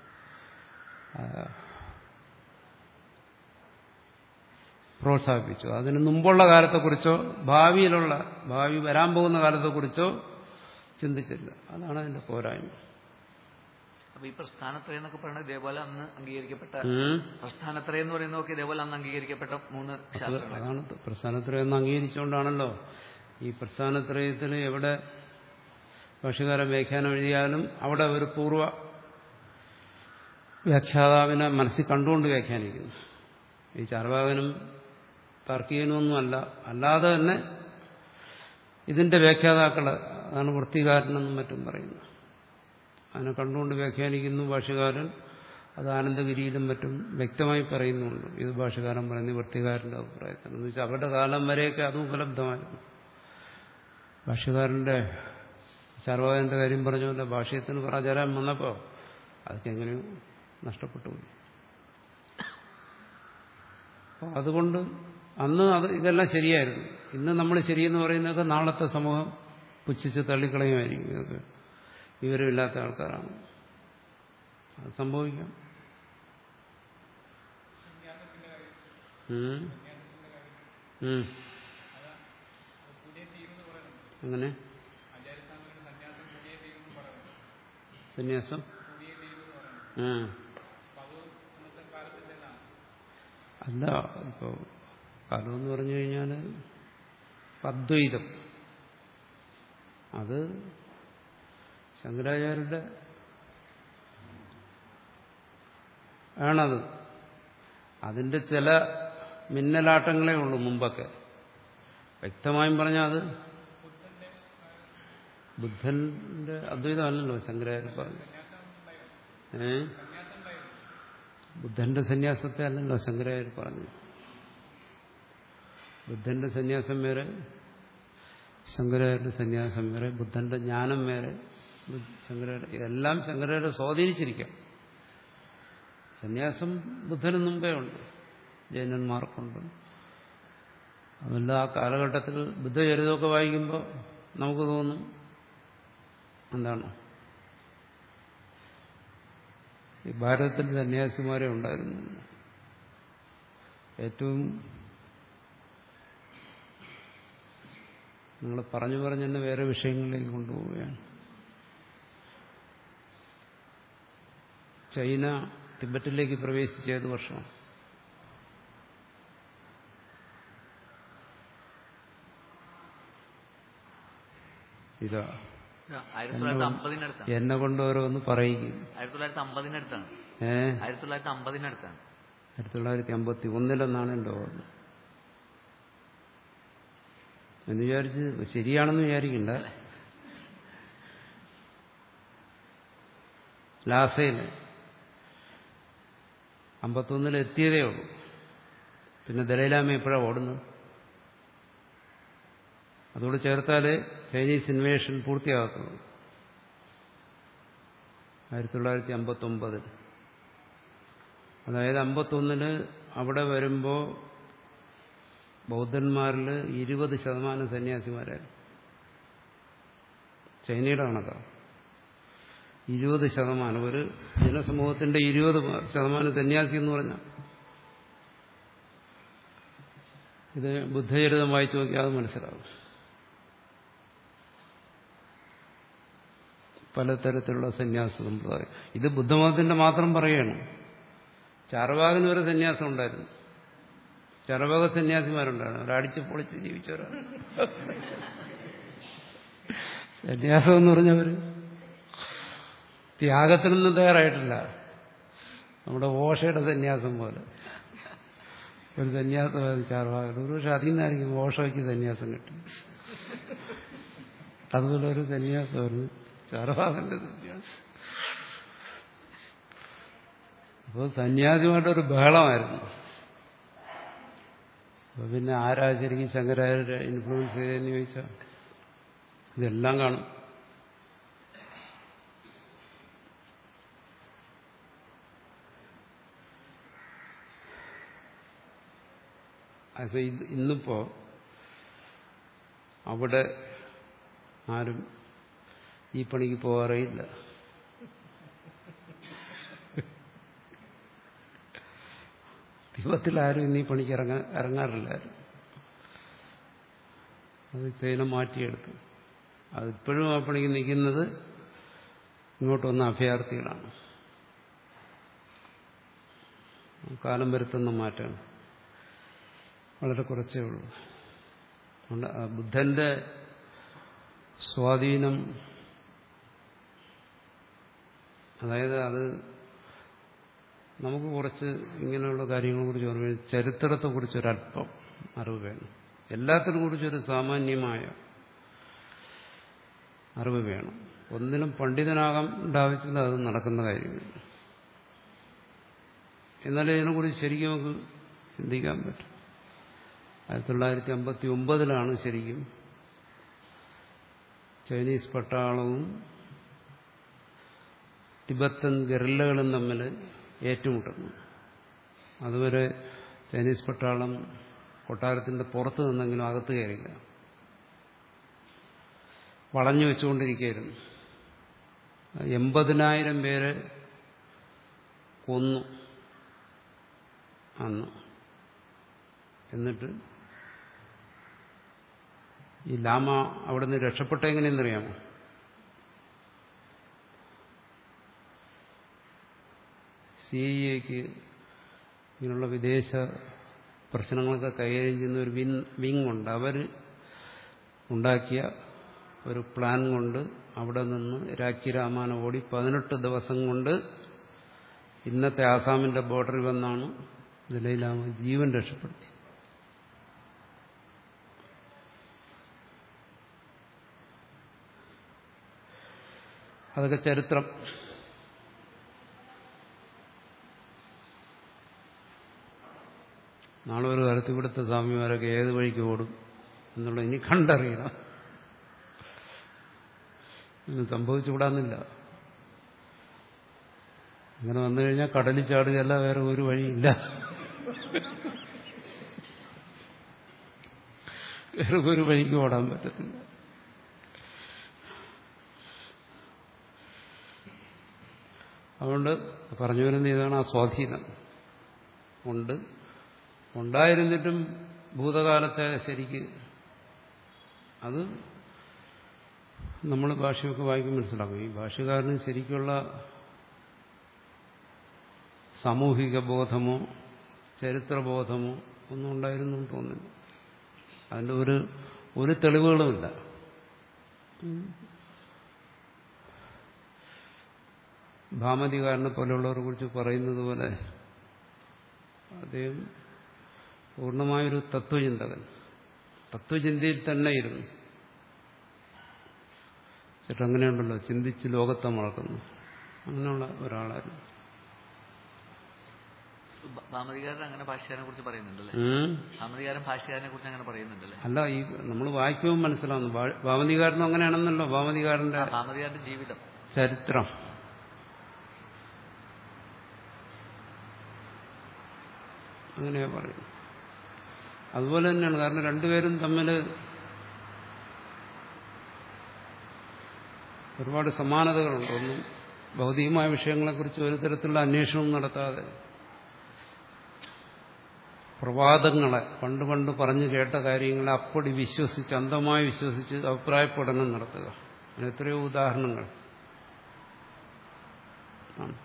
പ്രോത്സാഹിപ്പിച്ചു അതിന് മുമ്പുള്ള കാലത്തെക്കുറിച്ചോ ഭാവിയിലുള്ള ഭാവി വരാൻ പോകുന്ന കാലത്തെക്കുറിച്ചോ ചിന്തിച്ചില്ല അതാണ് അതിന്റെ പോരായ്മ അപ്പൊ ഈ പ്രസ്ഥാനത്രയം എന്നൊക്കെ പറയുന്നത് ഇതേപോലെ അന്ന് അംഗീകരിക്കപ്പെട്ട ഉം. പ്രസ്ഥാനത്രയം എന്ന് പറയുന്നതൊക്കെ ഇതേപോലെ അന്ന് അംഗീകരിക്കപ്പെട്ട മൂന്ന് അത് ശാസ്ത്രങ്ങൾ അതാണ് പ്രസ്ഥാനത്രയം എന്ന് അംഗീകരിച്ചുകൊണ്ടാണല്ലോ ഈ പ്രസ്ഥാനത്രയത്തിൽ എവിടെ ഭാഷകാരൻ വ്യാഖ്യാനം എഴുതിയാലും അവിടെ ഒരു പൂർവ്വ വ്യാഖ്യാതാവിനെ മനസ്സിൽ കണ്ടുകൊണ്ട് വ്യാഖ്യാനിക്കുന്നു ഈ ചാർവാകനും താർക്കികനുമൊന്നുമല്ല അല്ലാതെ തന്നെ ഇതിന്റെ വ്യാഖ്യാതാക്കൾ അതാണ് വൃത്തികാരനെന്നും മറ്റും പറയുന്നത് അതിനെ കണ്ടുകൊണ്ട് വ്യാഖ്യാനിക്കുന്നു ഭാഷകാരൻ അത് ആനന്ദഗിരിയിലും മറ്റും വ്യക്തമായി പറയുന്നുണ്ട് ഇത് ഭാഷകാരൻ പറയുന്നത് വൃത്തികാരന്റെ അഭിപ്രായത്തിൽ എന്ന് വെച്ചാൽ അവരുടെ കാലം വരെയൊക്കെ അതും ഉപലബ്ധമായിരുന്നു ഭാഷകാരന്റെ ചാർവാകന്റെ കാര്യം പറഞ്ഞല്ലോ ഭാഷ്യത്തിന് പ്രാചാരം വന്നപ്പോൾ അതൊക്കെ എങ്ങനെയോ നഷ്ടപ്പെട്ടു പോയി അപ്പോൾ അതുകൊണ്ട് അന്ന് അത് ഇതെല്ലാം ശരിയായിരുന്നു ഇന്ന് നമ്മൾ ശരിയെന്ന് പറയുന്നതൊക്കെ നാളത്തെ സമൂഹം പുച്ഛിച്ച് തള്ളിക്കളയുമായിരിക്കും ഇതൊക്കെ വിവരമില്ലാത്ത ആൾക്കാരാണ് അത് സംഭവിക്കാം ഉം. ഉം. അങ്ങനെ സന്യാസം ആ അല്ല ഇപ്പോ കാലം എന്ന് പറഞ്ഞു കഴിഞ്ഞാൽ അദ്വൈതം അത് ശങ്കരാചാര്യരുടെ ആണത് അതിന്റെ ചില മിന്നലാട്ടങ്ങളേ ഉള്ളൂ മുമ്പൊക്കെ വ്യക്തമായും പറഞ്ഞാൽ അത് ബുദ്ധന്റെ അദ്വൈതമല്ലല്ലോ ശങ്കരാചാര്യ പറഞ്ഞു ഏ ബുദ്ധന്റെ സന്യാസത്തെ അല്ലല്ലോ ശങ്കരാചാര്യ പറഞ്ഞു ബുദ്ധന്റെ സന്യാസം വേറെ ശങ്കരാചാര്യ സന്യാസം വേറെ ബുദ്ധന്റെ ജ്ഞാനം വേറെ ശങ്കരാചാര്യ ഇതെല്ലാം ശങ്കരാചാര്യ സ്വാധീനിച്ചിരിക്കാം സന്യാസം ബുദ്ധന് മുമ്പേ ഉണ്ട് ജൈനന്മാർക്കുണ്ട് അതല്ല ആ കാലഘട്ടത്തിൽ ബുദ്ധചരിതമൊക്കെ വായിക്കുമ്പോൾ നമുക്ക് തോന്നും എന്താണ് ഈ ഭാരതത്തിൽ സന്യാസിമാരെ ഉണ്ടായിരുന്നു ഏറ്റവും നിങ്ങൾ പറഞ്ഞു പറഞ്ഞ് തന്നെ വേറെ വിഷയങ്ങളിലേക്ക് കൊണ്ടുപോവുകയാണ് ചൈന ടിബറ്റിലേക്ക് പ്രവേശിച്ച ഏത് വർഷമാണ് ഇതാ ആയിരത്തി തൊള്ളായിരത്തി അമ്പതിനടുത്താണ് എന്നെ കൊണ്ട് ഓരോന്ന് പറയിക്കും ആയിരത്തി തൊള്ളായിരത്തി അമ്പതിനടുത്താണ് ഏ ആയിരത്തി തൊള്ളായിരത്തി അമ്പതിനടുത്താണ് ആയിരത്തി തൊള്ളായിരത്തി അമ്പത്തി ഒന്നിലെന്നാണ് എൻ്റെ ഓർമ്മ എന്ന് വിചാരിച്ച് ശരിയാണെന്ന് വിചാരിക്കണ്ട ലാസയിൽ അമ്പത്തൊന്നിൽ എത്തിയതേ ഉള്ളൂ പിന്നെ ദലൈലാമ എപ്പോഴാണ് ഓടുന്നത് അതോട് ചേർത്താലേ ചൈനീസ് ഇൻവേഷൻ പൂർത്തിയാകത്തുള്ളൂ ആയിരത്തി തൊള്ളായിരത്തി അമ്പത്തൊമ്പതിൽ അതായത് അമ്പത്തൊന്നിന് അവിടെ വരുമ്പോൾ ബൗദ്ധന്മാരിൽ ഇരുപത് ശതമാനം സന്യാസിമാരായിരുന്നു ചൈനയുടെ കണക്കാണ് ഇരുപത് ശതമാനം ഒരു ജനസമൂഹത്തിന്റെ ഇരുപത് ശതമാനം സന്യാസി എന്ന് പറഞ്ഞാൽ ഇത് ബുദ്ധചരിതം വായിച്ചു നോക്കിയാൽ അത് മനസ്സിലാവും പലതരത്തിലുള്ള സന്യാസ സമ്പ്രദായം ഇത് ബുദ്ധമതത്തിന്റെ മാത്രം പറയുകയാണ് ചാർവാകന് വരെ സന്യാസം ഉണ്ടായിരുന്നു ചാർവാക സന്യാസിമാരുണ്ടായിരുന്നു അവരടിച്ച് പൊളിച്ച് ജീവിച്ചവരാണ് സന്യാസം എന്ന് പറഞ്ഞവര് ത്യാഗത്തിനൊന്നും തയ്യാറായിട്ടില്ല നമ്മുടെ ഓഷയുടെ സന്യാസം പോലെ ഒരു സന്യാസം ചാർവാകത്ത് ഒരു പക്ഷെ അതിൽ നിന്നായിരിക്കും ഓഷയ്ക്ക് സന്യാസം കിട്ടി അതുപോലെ ഒരു സന്യാസമായിരുന്നു ചാർവാകന്റെ സന്യാസം അപ്പോൾ സന്യാസിയുമായിട്ടൊരു ബഹളമായിരുന്നു അപ്പൊ പിന്നെ ആരാ ശരിക്കും ശങ്കരാചാര്യ ഇൻഫ്ലുവൻസ് ചെയ്തതെന്ന് ചോദിച്ചാൽ ഇതെല്ലാം കാണും അത് ഇത് ഇന്നിപ്പോ അവിടെ ആരും ഈ പണിക്ക് പോകാറേയില്ല തിബത്തിൽ ആരും ഇന്ന് ഈ പണിക്ക് ഇറങ്ങാൻ ഇറങ്ങാറില്ലായിരുന്നു അത് ചൈന മാറ്റിയെടുത്തു അതിപ്പോഴും ആ പണിക്ക് നിൽക്കുന്നത് ഇങ്ങോട്ട് വന്ന അഭയാർത്ഥികളാണ് കാലം വരുത്തുന്ന മാറ്റമാണ് വളരെ കുറച്ചേ ഉള്ളൂ അതുകൊണ്ട് ആ ബുദ്ധന്റെ സ്വാധീനം അതായത് അത് നമുക്ക് കുറച്ച് ഇങ്ങനെയുള്ള കാര്യങ്ങളെ കുറിച്ച് പറയുമ്പോൾ ചരിത്രത്തെക്കുറിച്ച് ഒരല്പം അറിവ് വേണം എല്ലാത്തിനെ കുറിച്ചൊരു സാമാന്യമായ അറിവ് വേണം ഒന്നിനും പണ്ഡിതനാകേണ്ട ആവശ്യമില്ല അത് നടക്കുന്ന കാര്യമില്ല എന്നാലേ ഇതിനെക്കുറിച്ച് ശരിക്കും നമുക്ക് ചിന്തിക്കാൻ പറ്റും ആയിരത്തി തൊള്ളായിരത്തി അമ്പത്തി ഒമ്പതിലാണ് ശരിക്കും ചൈനീസ് പട്ടാളവും തിബത്തൻ ഗറില്ലകളും തമ്മിൽ ഏറ്റുമുട്ടുന്നു അതുവരെ ചൈനീസ് പട്ടാളം കൊട്ടാരത്തിന്റെ പുറത്ത് നിന്നെങ്കിലും അകത്ത് കയറില്ല വളഞ്ഞു വെച്ചുകൊണ്ടിരിക്കുകയായിരുന്നു എൺപതിനായിരം പേര് കൊന്നു അന്ന് എന്നിട്ട് ഈ ലാമ അവിടെ നിന്ന് രക്ഷപ്പെട്ട എങ്ങനെയെന്നറിയാമോ സി എക്ക് ഇങ്ങനെയുള്ള വിദേശ പ്രശ്നങ്ങളൊക്കെ കൈകാര്യം ചെയ്യുന്ന ഒരു വിൻ വിങ് ഉണ്ട് അവർ ഉണ്ടാക്കിയ ഒരു പ്ലാൻ കൊണ്ട് അവിടെ നിന്ന് രാഖി രാമാന ഓടി പതിനെട്ട് ദിവസം കൊണ്ട് ഇന്നത്തെ ആസാമിന്റെ ബോർഡറിൽ വന്നാണ് ദലൈലാമ ജീവൻ രക്ഷപ്പെടുത്തി അതൊക്കെ ചരിത്രം നാളെ ഒരു കാലത്ത് ഇവിടുത്തെ സ്വാമിമാരൊക്കെ ഏത് വഴിക്ക് ഓടും എന്നുള്ളത് ഇനി കണ്ടറിയണം ഇന്ന് സംഭവിച്ചുകൂടാന്നില്ല അങ്ങനെ വന്നു കഴിഞ്ഞാൽ കടലിൽ ചാടുകയല്ല വേറെ ഒരു വഴിയില്ല വേറെ ഒരു വഴിക്ക് ഓടാൻ പറ്റത്തില്ല അതുകൊണ്ട് പറഞ്ഞു വരുന്ന ഇതാണ് ആ സ്വാധീനം ഉണ്ട് ഉണ്ടായിരുന്നിട്ടും ഭൂതകാലത്തെ ശരിക്ക് അത് നമ്മൾ ഭാഷയൊക്കെ വായിക്കും മനസ്സിലാക്കും ഈ ഭാഷകാരന് ശരിക്കുള്ള സാമൂഹിക ബോധമോ ചരിത്രബോധമോ ഒന്നും ഉണ്ടായിരുന്നു എന്ന് തോന്നുന്നില്ല അതിൻ്റെ ഒരു ഒരു തെളിവുകളുമില്ല ഭാമതികാരനെ പോലെയുള്ളവരെ കുറിച്ച് പറയുന്നത് പോലെ അദ്ദേഹം പൂർണ്ണമായൊരു തത്വചിന്തകൻ തത്വചിന്തയിൽ തന്നെ ഇരുന്നു ചേട്ടാ അങ്ങനെയുണ്ടല്ലോ ചിന്തിച്ച് ലോകത്തെ വളർത്തുന്നു അങ്ങനെയുള്ള ഒരാളായിരുന്നു ഭാമതികാരൻ അങ്ങനെ ഭാഷകാരനെ കുറിച്ച് പറയുന്നുണ്ടല്ലേ ഉം. ഭാമതികാരൻ ഭാഷകാരനെ കുറിച്ച് അങ്ങനെ പറയുന്നുണ്ടല്ലേ അല്ല ഈ നമ്മൾ വായിക്കുമ്പോൾ മനസ്സിലാവുന്നു ഭാ- ഭാമതികാരനും അങ്ങനെയാണെന്നല്ലോ ഭാമതികാരന്റെ ആ ഭാമതികാരന്റെ ജീവിതം ചരിത്രം അങ്ങനെയാ പറയും അതുപോലെ തന്നെയാണ് കാരണം രണ്ടുപേരും തമ്മിൽ ഒരുപാട് സമാനതകളുണ്ട് ഒന്നും ഭൗതികമായ വിഷയങ്ങളെക്കുറിച്ച് ഒരു തരത്തിലുള്ള അന്വേഷണവും നടത്താതെ പ്രവാദങ്ങളെ പണ്ട് പണ്ട് പറഞ്ഞു കേട്ട കാര്യങ്ങളെ അപ്പടി വിശ്വസിച്ച് അന്ധമായി വിശ്വസിച്ച് അഭിപ്രായ പഠനം നടത്തുക അങ്ങനെ എത്രയോ ഉദാഹരണങ്ങൾ ആണ്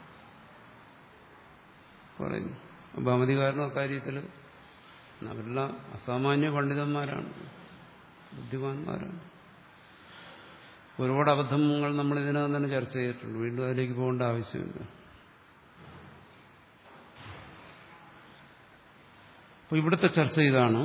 പറയുന്നു ഭാമതികാരനും അക്കാര്യത്തിൽ അവരെല്ലാം അസാമാന്യ പണ്ഡിതന്മാരാണ് ബുദ്ധിമാന്മാരാണ് ഒരുപാട് അബദ്ധങ്ങൾ നമ്മൾ ഇതിനകം തന്നെ ചർച്ച ചെയ്തിട്ടുണ്ട് വീണ്ടും അതിലേക്ക് പോകേണ്ട ആവശ്യമില്ല അപ്പൊ ഇവിടുത്തെ ചർച്ച ഇതാണ്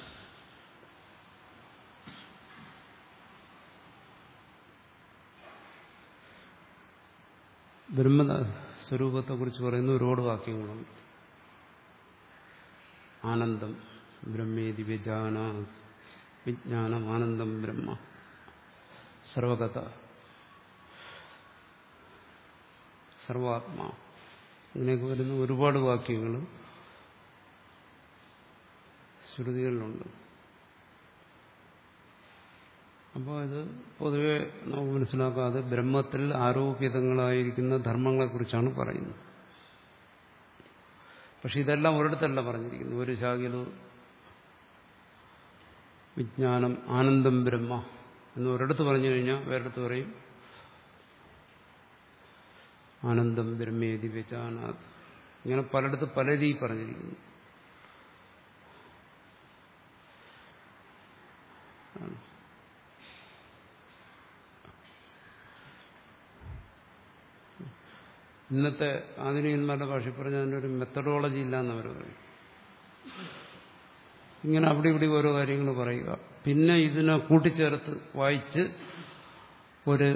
ബ്രഹ്മ സ്വരൂപത്തെക്കുറിച്ച് പറയുന്ന ഒരുപാട് വാക്യങ്ങളുണ്ട് ആനന്ദം ബ്രഹ്മേതി വിജാന വിജ്ഞാനം ആനന്ദം ബ്രഹ്മ സർവകഥ സർവാത്മാ ഇങ്ങനെയൊക്കെ വരുന്ന ഒരുപാട് വാക്യങ്ങൾ ശ്രുതികളിലുണ്ട് അപ്പോൾ ഇത് പൊതുവെ നമുക്ക് മനസ്സിലാക്കാതെ ബ്രഹ്മത്തിൽ ആരോപിതങ്ങളായിരിക്കുന്ന ധർമ്മങ്ങളെക്കുറിച്ചാണ് പറയുന്നത് പക്ഷെ ഇതെല്ലാം ഒരിടത്തല്ല പറഞ്ഞിരിക്കുന്നു ഒരു ശാഖയിൽ വിജ്ഞാനം ആനന്ദം ബ്രഹ്മ എന്ന് ഒരിടത്ത് പറഞ്ഞു കഴിഞ്ഞാൽ വേറെടുത്ത് പറയും ആനന്ദം ബ്രഹ്മേതി വ്യചാനാത് ഇങ്ങനെ പലയിടത്ത് പല രീതി പറഞ്ഞിരിക്കുന്നു ഇന്നത്തെ ആധുനികന്മാരുടെ ഭാഷ പറഞ്ഞ അതിൻ്റെ ഒരു മെത്തഡോളജി ഇല്ല എന്നവർ പറയും ഇങ്ങനെ അവിടെ ഇവിടെ ഓരോ കാര്യങ്ങൾ പറയുക പിന്നെ ഇതിനെ കൂട്ടിച്ചേർത്ത് വായിച്ച് ഒരു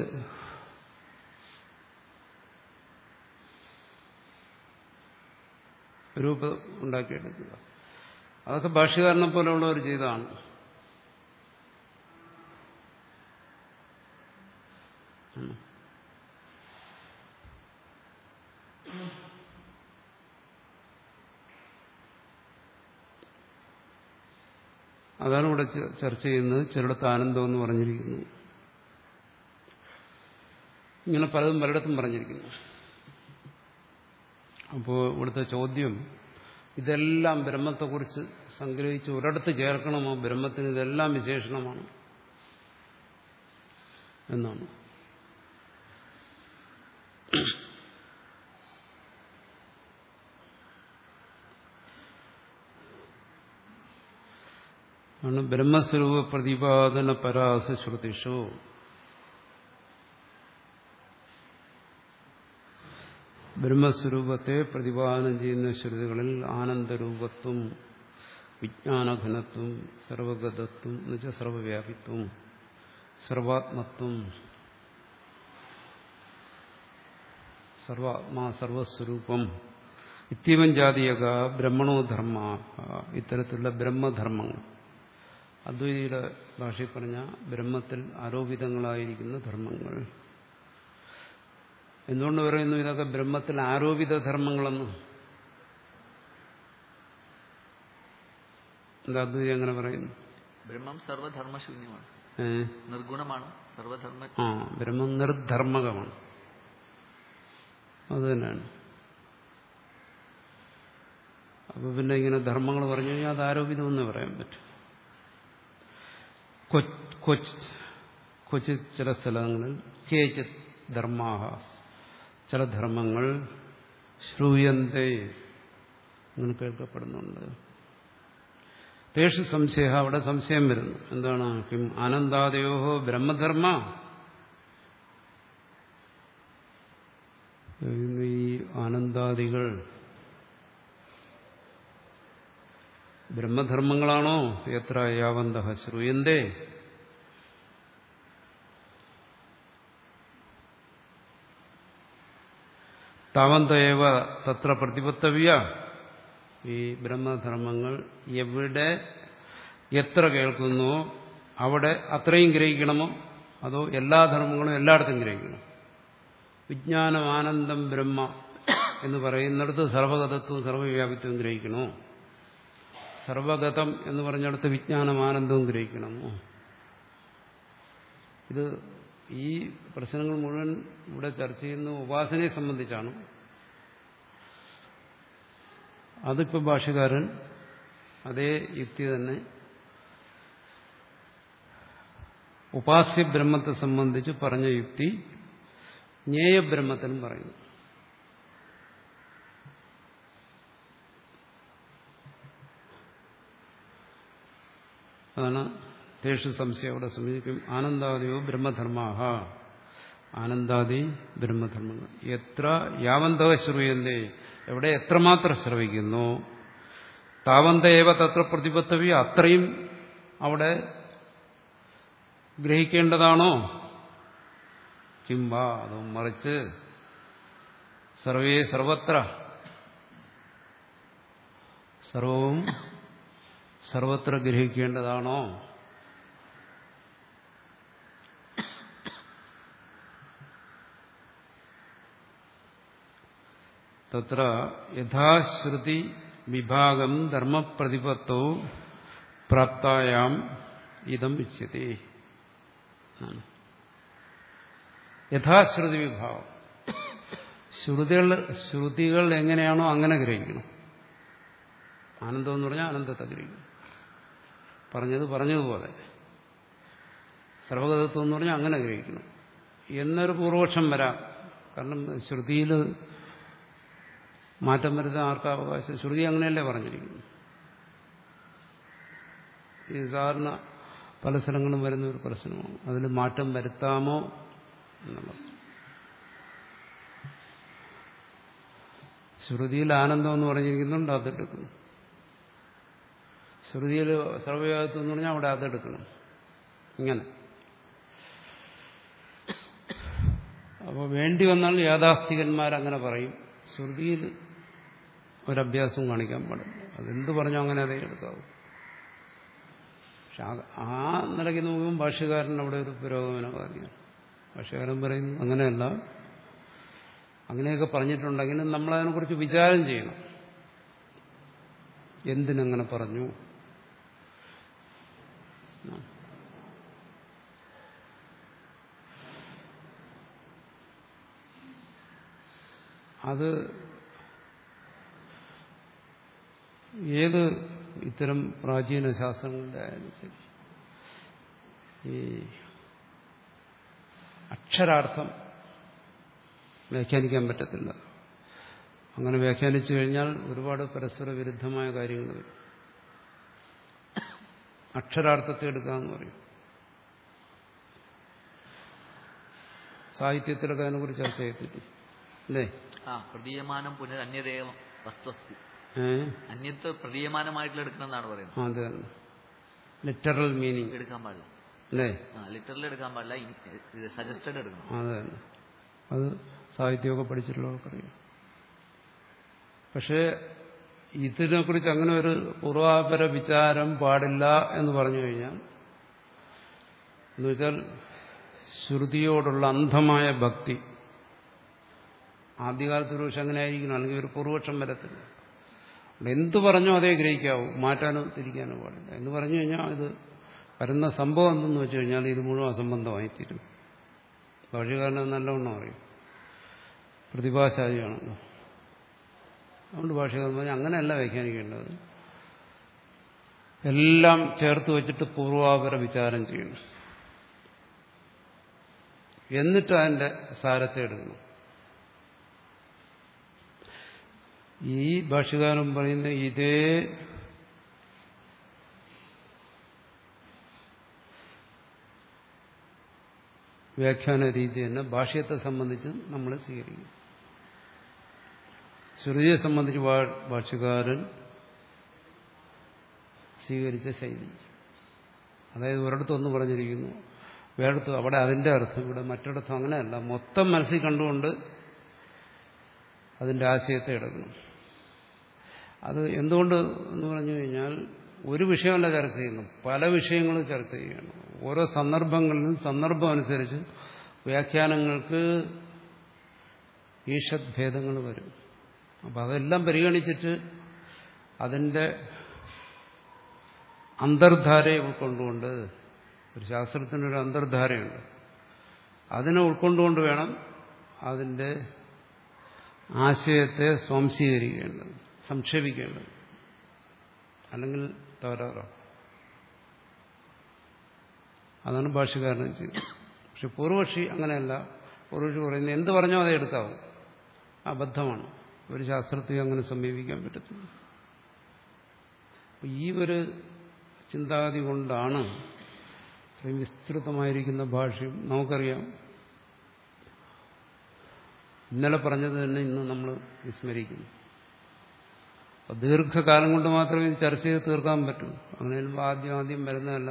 രൂപം ഉണ്ടാക്കിയെടുക്കുക അതൊക്കെ ഭാഷ്യകാരനെ പോലെയുള്ളവർ ചെയ്തതാണ് അതാണ് ഇവിടെ ചർച്ച ചെയ്യുന്നത് ചിലയിടത്ത് ആനന്ദം എന്ന് പറഞ്ഞിരിക്കുന്നു ഇങ്ങനെ പലതും പലയിടത്തും പറഞ്ഞിരിക്കുന്നു അപ്പോൾ ഇവിടുത്തെ ചോദ്യം ഇതെല്ലാം ബ്രഹ്മത്തെക്കുറിച്ച് സംഗ്രഹിച്ച് ഒരിടത്ത് ചേർക്കണമോ ബ്രഹ്മത്തിന് ഇതെല്ലാം വിശേഷണമാണ് എന്നാണ് ആണ് ബ്രഹ്മസ്വരൂപ പ്രതിപാദന പരാസ ശ്രുതിഷു ബ്രഹ്മസ്വരൂപത്തെ പ്രതിപാദനം ചെയ്യുന്ന ശ്രുതികളിൽ ആനന്ദരൂപത്വം വിജ്ഞാനഘനത്വം സർവഗതത്വം എന്നുവെച്ചാൽ സർവവ്യാപിത്വം സർവാത്മത്വം സർവാത്മാ സർവസ്വരൂപം ഇത്യവൻ ജാതീയക ബ്രഹ്മണോ ധർമ്മ ഇത്തരത്തിലുള്ള ബ്രഹ്മധർമ്മങ്ങൾ അദ്വൈതിയുടെ ഭാഷയിൽ പറഞ്ഞ ബ്രഹ്മത്തിൽ ആരോപിതങ്ങളായിരിക്കുന്ന ധർമ്മങ്ങൾ എന്തുകൊണ്ട് പറയുന്നു ഇതൊക്കെ ബ്രഹ്മത്തിൽ ആരോപിത ധർമ്മങ്ങളെന്ന് എന്താ അദ്വൈതി അങ്ങനെ പറയുന്നു ബ്രഹ്മം സർവധർമ്മശൂന്യമാണ് ഏ നിർഗുണമാണ് സർവധർമ്മ ആ ബ്രഹ്മം നിർധർമ്മകമാണ് അത് തന്നെയാണ് അപ്പൊ പിന്നെ ഇങ്ങനെ ധർമ്മങ്ങൾ പറഞ്ഞു കഴിഞ്ഞാൽ അത് ആരോപിതമെന്ന് പറയാൻ പറ്റും കൊച്ച് കൊച്ചി ചില സ്ഥലങ്ങളിൽ കേച്ചിത് ധർമാഹ ചില ധർമ്മങ്ങൾ ശ്രൂയന്തേ അങ്ങനെ കേൾക്കപ്പെടുന്നുണ്ട് തേഷു സംശയ അവിടെ സംശയം വരുന്നു എന്താണ് കിം ആനന്ദാദയോ ബ്രഹ്മധർമ്മ ഈ ആനന്ദാദികൾ ബ്രഹ്മധർമ്മങ്ങളാണോ എത്ര യാവന്ത ശ്രൂയന്തേ താവന്തേവ തത്ര പ്രതിപത്തവ്യ ഈ ബ്രഹ്മധർമ്മങ്ങൾ എവിടെ എത്ര കേൾക്കുന്നുവോ അവിടെ അത്രയും ഗ്രഹിക്കണമോ അതോ എല്ലാ ധർമ്മങ്ങളും എല്ലായിടത്തും ഗ്രഹിക്കണം വിജ്ഞാനം ആനന്ദം ബ്രഹ്മ എന്ന് പറയുന്നിടത്ത് സർവഗതത്വവും സർവവ്യാപിത്വവും ഗ്രഹിക്കണോ സർവഗതം എന്ന് പറഞ്ഞിടത്ത് വിജ്ഞാനം ആനന്ദവും ഗ്രഹിക്കണമോ ഇത് ഈ പ്രശ്നങ്ങൾ മുഴുവൻ ഇവിടെ ചർച്ച ചെയ്യുന്ന ഉപാസനയെ സംബന്ധിച്ചാണ് അതിപ്പോൾ ഭാഷകാരൻ അതേ യുക്തി തന്നെ ഉപാസ്യ ബ്രഹ്മത്തെ സംബന്ധിച്ച് പറഞ്ഞ യുക്തി ജ്ഞേയബ്രഹ്മത്തിനും പറയുന്നു അതാണ് തേഷു സംശയം അവിടെ സംശയിക്കും ആനന്ദാദിയോ ബ്രഹ്മധർമാഹ ആനന്ദാദി ബ്രഹ്മധർമ്മങ്ങൾ എത്ര യാവന്തവ ശ്രൂയന്തേ എവിടെ എത്രമാത്രം ശ്രവിക്കുന്നു താവന്തേവ തത്ര പ്രതിപത്തവി അത്രയും അവിടെ ഗ്രഹിക്കേണ്ടതാണോ കിംബ അതോ മറിച്ച് സർവേ സർവത്ര സർവവും സർവത്ര ഗ്രഹിക്കേണ്ടതാണോ തത്ര യഥാശ്രുതി വിഭാഗം ധർമ്മപ്രതിപത്തോ പ്രാപ്തായാം ഇതം വിച്യത്തെ യഥാശ്രുതി വിഭാഗം ശ്രുതികൾ ശ്രുതികൾ എങ്ങനെയാണോ അങ്ങനെ ഗ്രഹിക്കണം ആനന്ദം എന്ന് പറഞ്ഞാൽ ആനന്ദത്തെ ഗ്രഹിക്കണം പറഞ്ഞത് പറഞ്ഞതുപോലെ സർവഗതത്വം എന്ന് പറഞ്ഞാൽ അങ്ങനെ ഗ്രഹിക്കണം എന്നൊരു പൂർവപക്ഷം വരാം കാരണം ശ്രുതിയിൽ മാറ്റം വരുത്താൻ ആർക്കും അവകാശം ശ്രുതി അങ്ങനെയല്ലേ പറഞ്ഞിരിക്കുന്നു ഈ സാധാരണ പല സ്ഥലങ്ങളും വരുന്ന ഒരു പ്രശ്നമാണ് അതിൽ മാറ്റം വരുത്താമോ എന്നുള്ളത് ശ്രുതിയിൽ ആനന്ദം എന്ന് പറഞ്ഞിരിക്കുന്നുണ്ട് അതെടുക്കണം ശ്രുതിയിൽ സർവയോഗത്വം എന്ന് പറഞ്ഞാൽ അവിടെ അതെടുക്കണം ഇങ്ങനെ അപ്പോൾ വേണ്ടി വന്നാൽ യാഥാസ്ഥികന്മാരങ്ങനെ പറയും ശ്രുതിയിൽ ഒരഭ്യാസവും കാണിക്കാൻ പാടില്ല അതെന്ത് പറഞ്ഞോ അങ്ങനെ അതേ എടുക്കാവൂ പക്ഷെ ആ നിലയ്ക്ക് നോക്കുമ്പോൾ ഭാഷ്യകാരൻ അവിടെ ഒരു പുരോഗമനവാദിയാണ് ഭാഷ്യകാരൻ പറയുന്നു അങ്ങനെയല്ല അങ്ങനെയൊക്കെ പറഞ്ഞിട്ടുണ്ടെങ്കിലും നമ്മളതിനെക്കുറിച്ച് വിചാരം ചെയ്യണം എന്തിനങ്ങനെ പറഞ്ഞു അത് ഏത് ഇത്തരം പ്രാചീന ശാസ്ത്രങ്ങളുടെ ആയാലും ശരി ഈ അക്ഷരാർത്ഥം വ്യാഖ്യാനിക്കാൻ പറ്റത്തില്ല അങ്ങനെ വ്യാഖ്യാനിച്ചു കഴിഞ്ഞാൽ ഒരുപാട് പരസ്പര വിരുദ്ധമായ കാര്യങ്ങൾ വരും അക്ഷരാർത്ഥത്തെ എടുക്കാമെന്ന് പറയും സാഹിത്യത്തിലൊക്കെ അതിനെക്കുറിച്ച് ചർച്ച ചെയ്തിട്ട് അല്ലേ ആ പ്രതീയമാനം പുനരന്യദേവം വസ്തുസ്തി ഏ അന്യത്ത് പ്രതീയമാനമായിട്ടുള്ള എടുക്കണം എന്നാണ് പറയുന്നത് അത് ലിറ്ററൽ മീനിങ് എടുക്കാൻ പാടില്ല അല്ലേ ആ ലിറ്ററിൽ എടുക്കാൻ പാടില്ല സജസ്റ്റഡ് എടുക്കണം അത് തന്നെ അത് സാഹിത്യമൊക്കെ പഠിച്ചിട്ടുള്ളവർക്കറിയാം പക്ഷേ ഇതിനെക്കുറിച്ച് അങ്ങനെ ഒരു പൂർവാപര വിചാരം പാടില്ല എന്ന് പറഞ്ഞു കഴിഞ്ഞാൽ എന്നുവെച്ചാൽ ശ്രുതിയോടുള്ള അന്ധമായ ഭക്തി ആദ്യകാലത്ത് ഒരു പക്ഷെ അങ്ങനെ ആയിരിക്കണം അല്ലെങ്കിൽ ഒരു പൂർവപക്ഷം വരത്തില്ല അതുകൊണ്ട് എന്ത് പറഞ്ഞോ അതേ ഗ്രഹിക്കാവൂ മാറ്റാനോ തിരിക്കാനോ പാടില്ല എന്ന് പറഞ്ഞു കഴിഞ്ഞാൽ ഇത് വരുന്ന സംഭവം എന്തെന്ന് വെച്ച് കഴിഞ്ഞാൽ ഇത് മുഴുവൻ അസംബന്ധമായിത്തീരും ഭാഷകാരനെ നല്ലവണ്ണം അറിയും പ്രതിഭാശാലിയാണല്ലോ അതുകൊണ്ട് ഭാഷകാരൻ പറഞ്ഞാൽ അങ്ങനെയല്ല വ്യാഖ്യാനിക്കേണ്ടത് എല്ലാം ചേർത്ത് വെച്ചിട്ട് പൂർവാപര വിചാരം ചെയ്യണം എന്നിട്ട് അതിന്റെ സാരത്തെ എടുക്കണം ഈ ഭാഷകാരൻ പറയുന്ന ഇതേ വ്യാഖ്യാന രീതി തന്നെ ഭാഷ്യത്തെ സംബന്ധിച്ച് നമ്മൾ സ്വീകരിക്കും ശ്രുതിയെ സംബന്ധിച്ച് ഭാഷകാരൻ സ്വീകരിച്ച ശൈലി അതായത് ഒരിടത്തൊന്ന് പറഞ്ഞിരിക്കുന്നു വേറെടുത്ത് അവിടെ അതിന്റെ അർത്ഥം ഇവിടെ മറ്റിടത്തും അങ്ങനെയല്ല മൊത്തം മനസ്സിൽ കണ്ടുകൊണ്ട് അതിന്റെ ആശയത്തെ എടുക്കണം അത് എന്തുകൊണ്ട് എന്ന് പറഞ്ഞു കഴിഞ്ഞാൽ ഒരു വിഷയമല്ല ചർച്ച ചെയ്യുന്നു പല വിഷയങ്ങളും ചർച്ച ചെയ്യണം ഓരോ സന്ദർഭങ്ങളിലും സന്ദർഭം അനുസരിച്ച് വ്യാഖ്യാനങ്ങൾക്ക് ഈഷത് ഭേദങ്ങൾ വരും അപ്പം അതെല്ലാം പരിഗണിച്ചിട്ട് അതിൻ്റെ അന്തർധാരയെ ഉൾക്കൊണ്ടുകൊണ്ട് ഒരു ശാസ്ത്രത്തിനൊരു അന്തർധാരയുണ്ട് അതിനെ ഉൾക്കൊണ്ടുകൊണ്ട് വേണം അതിൻ്റെ ആശയത്തെ സ്വാംശീകരിക്കേണ്ടത് സംക്ഷേപിക്കേണ്ടത് അല്ലെങ്കിൽ തകരാറാണ് അതാണ് ഭാഷകാരൻ ചെയ്തത് പക്ഷെ പൂർവക്ഷി അങ്ങനെയല്ല പൂർവക്ഷി പറയുന്നത് എന്ത് പറഞ്ഞോ അതേ എടുക്കാവൂ അബദ്ധമാണ് ഒരു ശാസ്ത്രത്തെ അങ്ങനെ സമീപിക്കാൻ പറ്റത്തില്ല ഈ ഒരു ചിന്താഗതി കൊണ്ടാണ് ഇത്രയും വിസ്തൃതമായിരിക്കുന്ന ഭാഷയും നമുക്കറിയാം ഇന്നലെ പറഞ്ഞത് തന്നെ ഇന്ന് നമ്മൾ വിസ്മരിക്കുന്നു അപ്പൊ ദീർഘകാലം കൊണ്ട് മാത്രമേ ഇത് ചർച്ച ചെയ്ത് തീർക്കാൻ പറ്റൂ അങ്ങനെ വരുമ്പോൾ ആദ്യം ആദ്യം വരുന്നതല്ല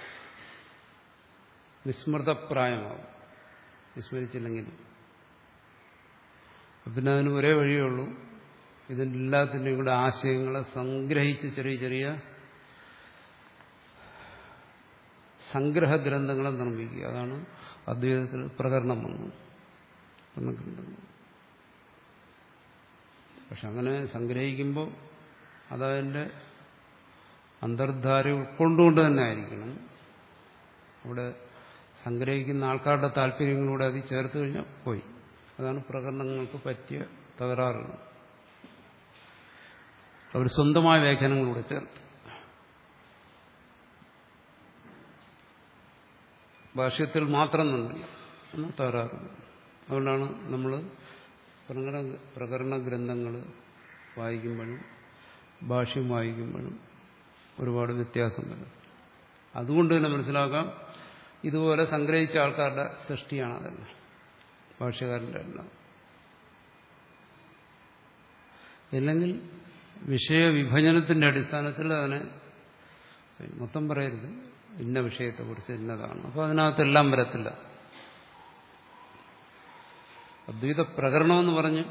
വിസ്മൃതപ്രായമാവും വിസ്മരിച്ചില്ലെങ്കിലും പിന്നെ അതിന് ഒരേ വഴിയേ ഉള്ളൂ ഇതിൻ്റെ എല്ലാത്തിൻ്റെയും കൂടെ ആശയങ്ങളെ സംഗ്രഹിച്ച് ചെറിയ ചെറിയ സംഗ്രഹ ഗ്രന്ഥങ്ങളെ നിർമ്മിക്കുക അതാണ് അദ്വൈതത്തിൽ പ്രകരണം വന്നത് എന്ന ഗ്രന്ഥങ്ങൾ പക്ഷെ അങ്ങനെ സംഗ്രഹിക്കുമ്പോൾ അതതിൻ്റെ അന്തർധാര ഉൾക്കൊണ്ടുകൊണ്ട് തന്നെ ആയിരിക്കണം അവിടെ സംഗ്രഹിക്കുന്ന ആൾക്കാരുടെ താല്പര്യങ്ങളൂടെ അത് ചേർത്ത് കഴിഞ്ഞാൽ പോയി അതാണ് പ്രകരണങ്ങൾക്ക് പറ്റിയ തകരാറുകൾ അവർ സ്വന്തമായ വ്യാഖ്യാനങ്ങളൂടെ ചേർത്ത് ഭാഷ്യത്തിൽ മാത്രം നിന്നില്ല എന്ന തകരാറ് അതുകൊണ്ടാണ് നമ്മൾ പ്രകടന പ്രകരണ ഗ്രന്ഥങ്ങൾ വായിക്കുമ്പോഴും ഭാഷ്യം വായിക്കുമ്പോഴും ഒരുപാട് വ്യത്യാസം വരും അതുകൊണ്ട് തന്നെ മനസ്സിലാക്കാം ഇതുപോലെ സംഗ്രഹിച്ച ആൾക്കാരുടെ സൃഷ്ടിയാണ് അതെല്ലാം ഭാഷ്യകാരൻ്റെ എല്ലാം ഇല്ലെങ്കിൽ വിഷയവിഭജനത്തിന്റെ അടിസ്ഥാനത്തിൽ അതിനെ മൊത്തം പറയരുത് ഇന്ന വിഷയത്തെക്കുറിച്ച് ഇന്നതാണ് അപ്പോൾ അതിനകത്തെല്ലാം വരത്തില്ല അദ്വൈത പ്രകരണമെന്ന് പറഞ്ഞ്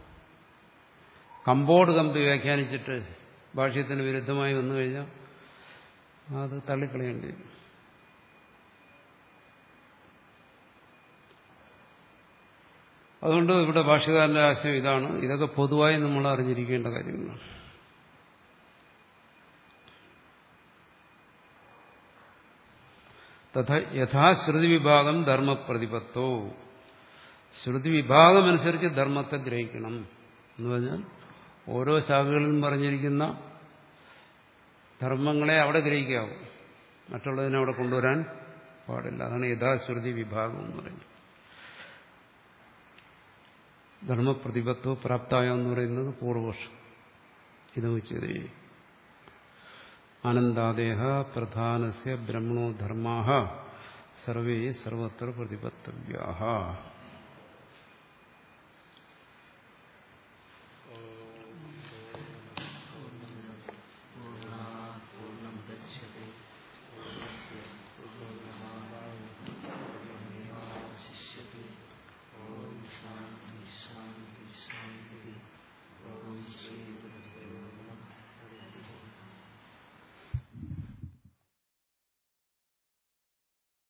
കമ്പോട് കമ്പി വ്യാഖ്യാനിച്ചിട്ട് ഭാഷ്യത്തിന് വിരുദ്ധമായി വന്നു കഴിഞ്ഞാൽ അത് തള്ളിക്കളയേണ്ടി വരും അതുകൊണ്ട് ഇവിടെ ഭാഷകാരന്റെ ആശയം ഇതാണ് ഇതൊക്കെ പൊതുവായി നമ്മൾ അറിഞ്ഞിരിക്കേണ്ട കാര്യങ്ങളാണ് തഥ യഥാശ്രുതി വിഭാഗം ധർമ്മപ്രതിപത്തോ ശ്രുതി വിഭാഗമനുസരിച്ച് ധർമ്മത്തെ ഗ്രഹിക്കണം എന്ന് പറഞ്ഞാൽ ഓരോ ശാഖകളിലും പറഞ്ഞിരിക്കുന്ന ധർമ്മങ്ങളെ അവിടെ ഗ്രഹിക്കാവൂ മറ്റുള്ളതിനെ അവിടെ കൊണ്ടുവരാൻ പാടില്ല അതാണ് യഥാശ്രുതി വിഭാഗം എന്ന് പറയുന്നത് ധർമ്മപ്രതിപത്തോ പ്രാപ്തായ എന്ന് പറയുന്നത് പൂർവപക്ഷം ഇത് ഉച്ചതേ ആനന്ദാദേഹ പ്രധാനസ്യ ബ്രഹ്മണോ ധർമാ സർവേ സർവത്ര പ്രതിപത്തവ്യാ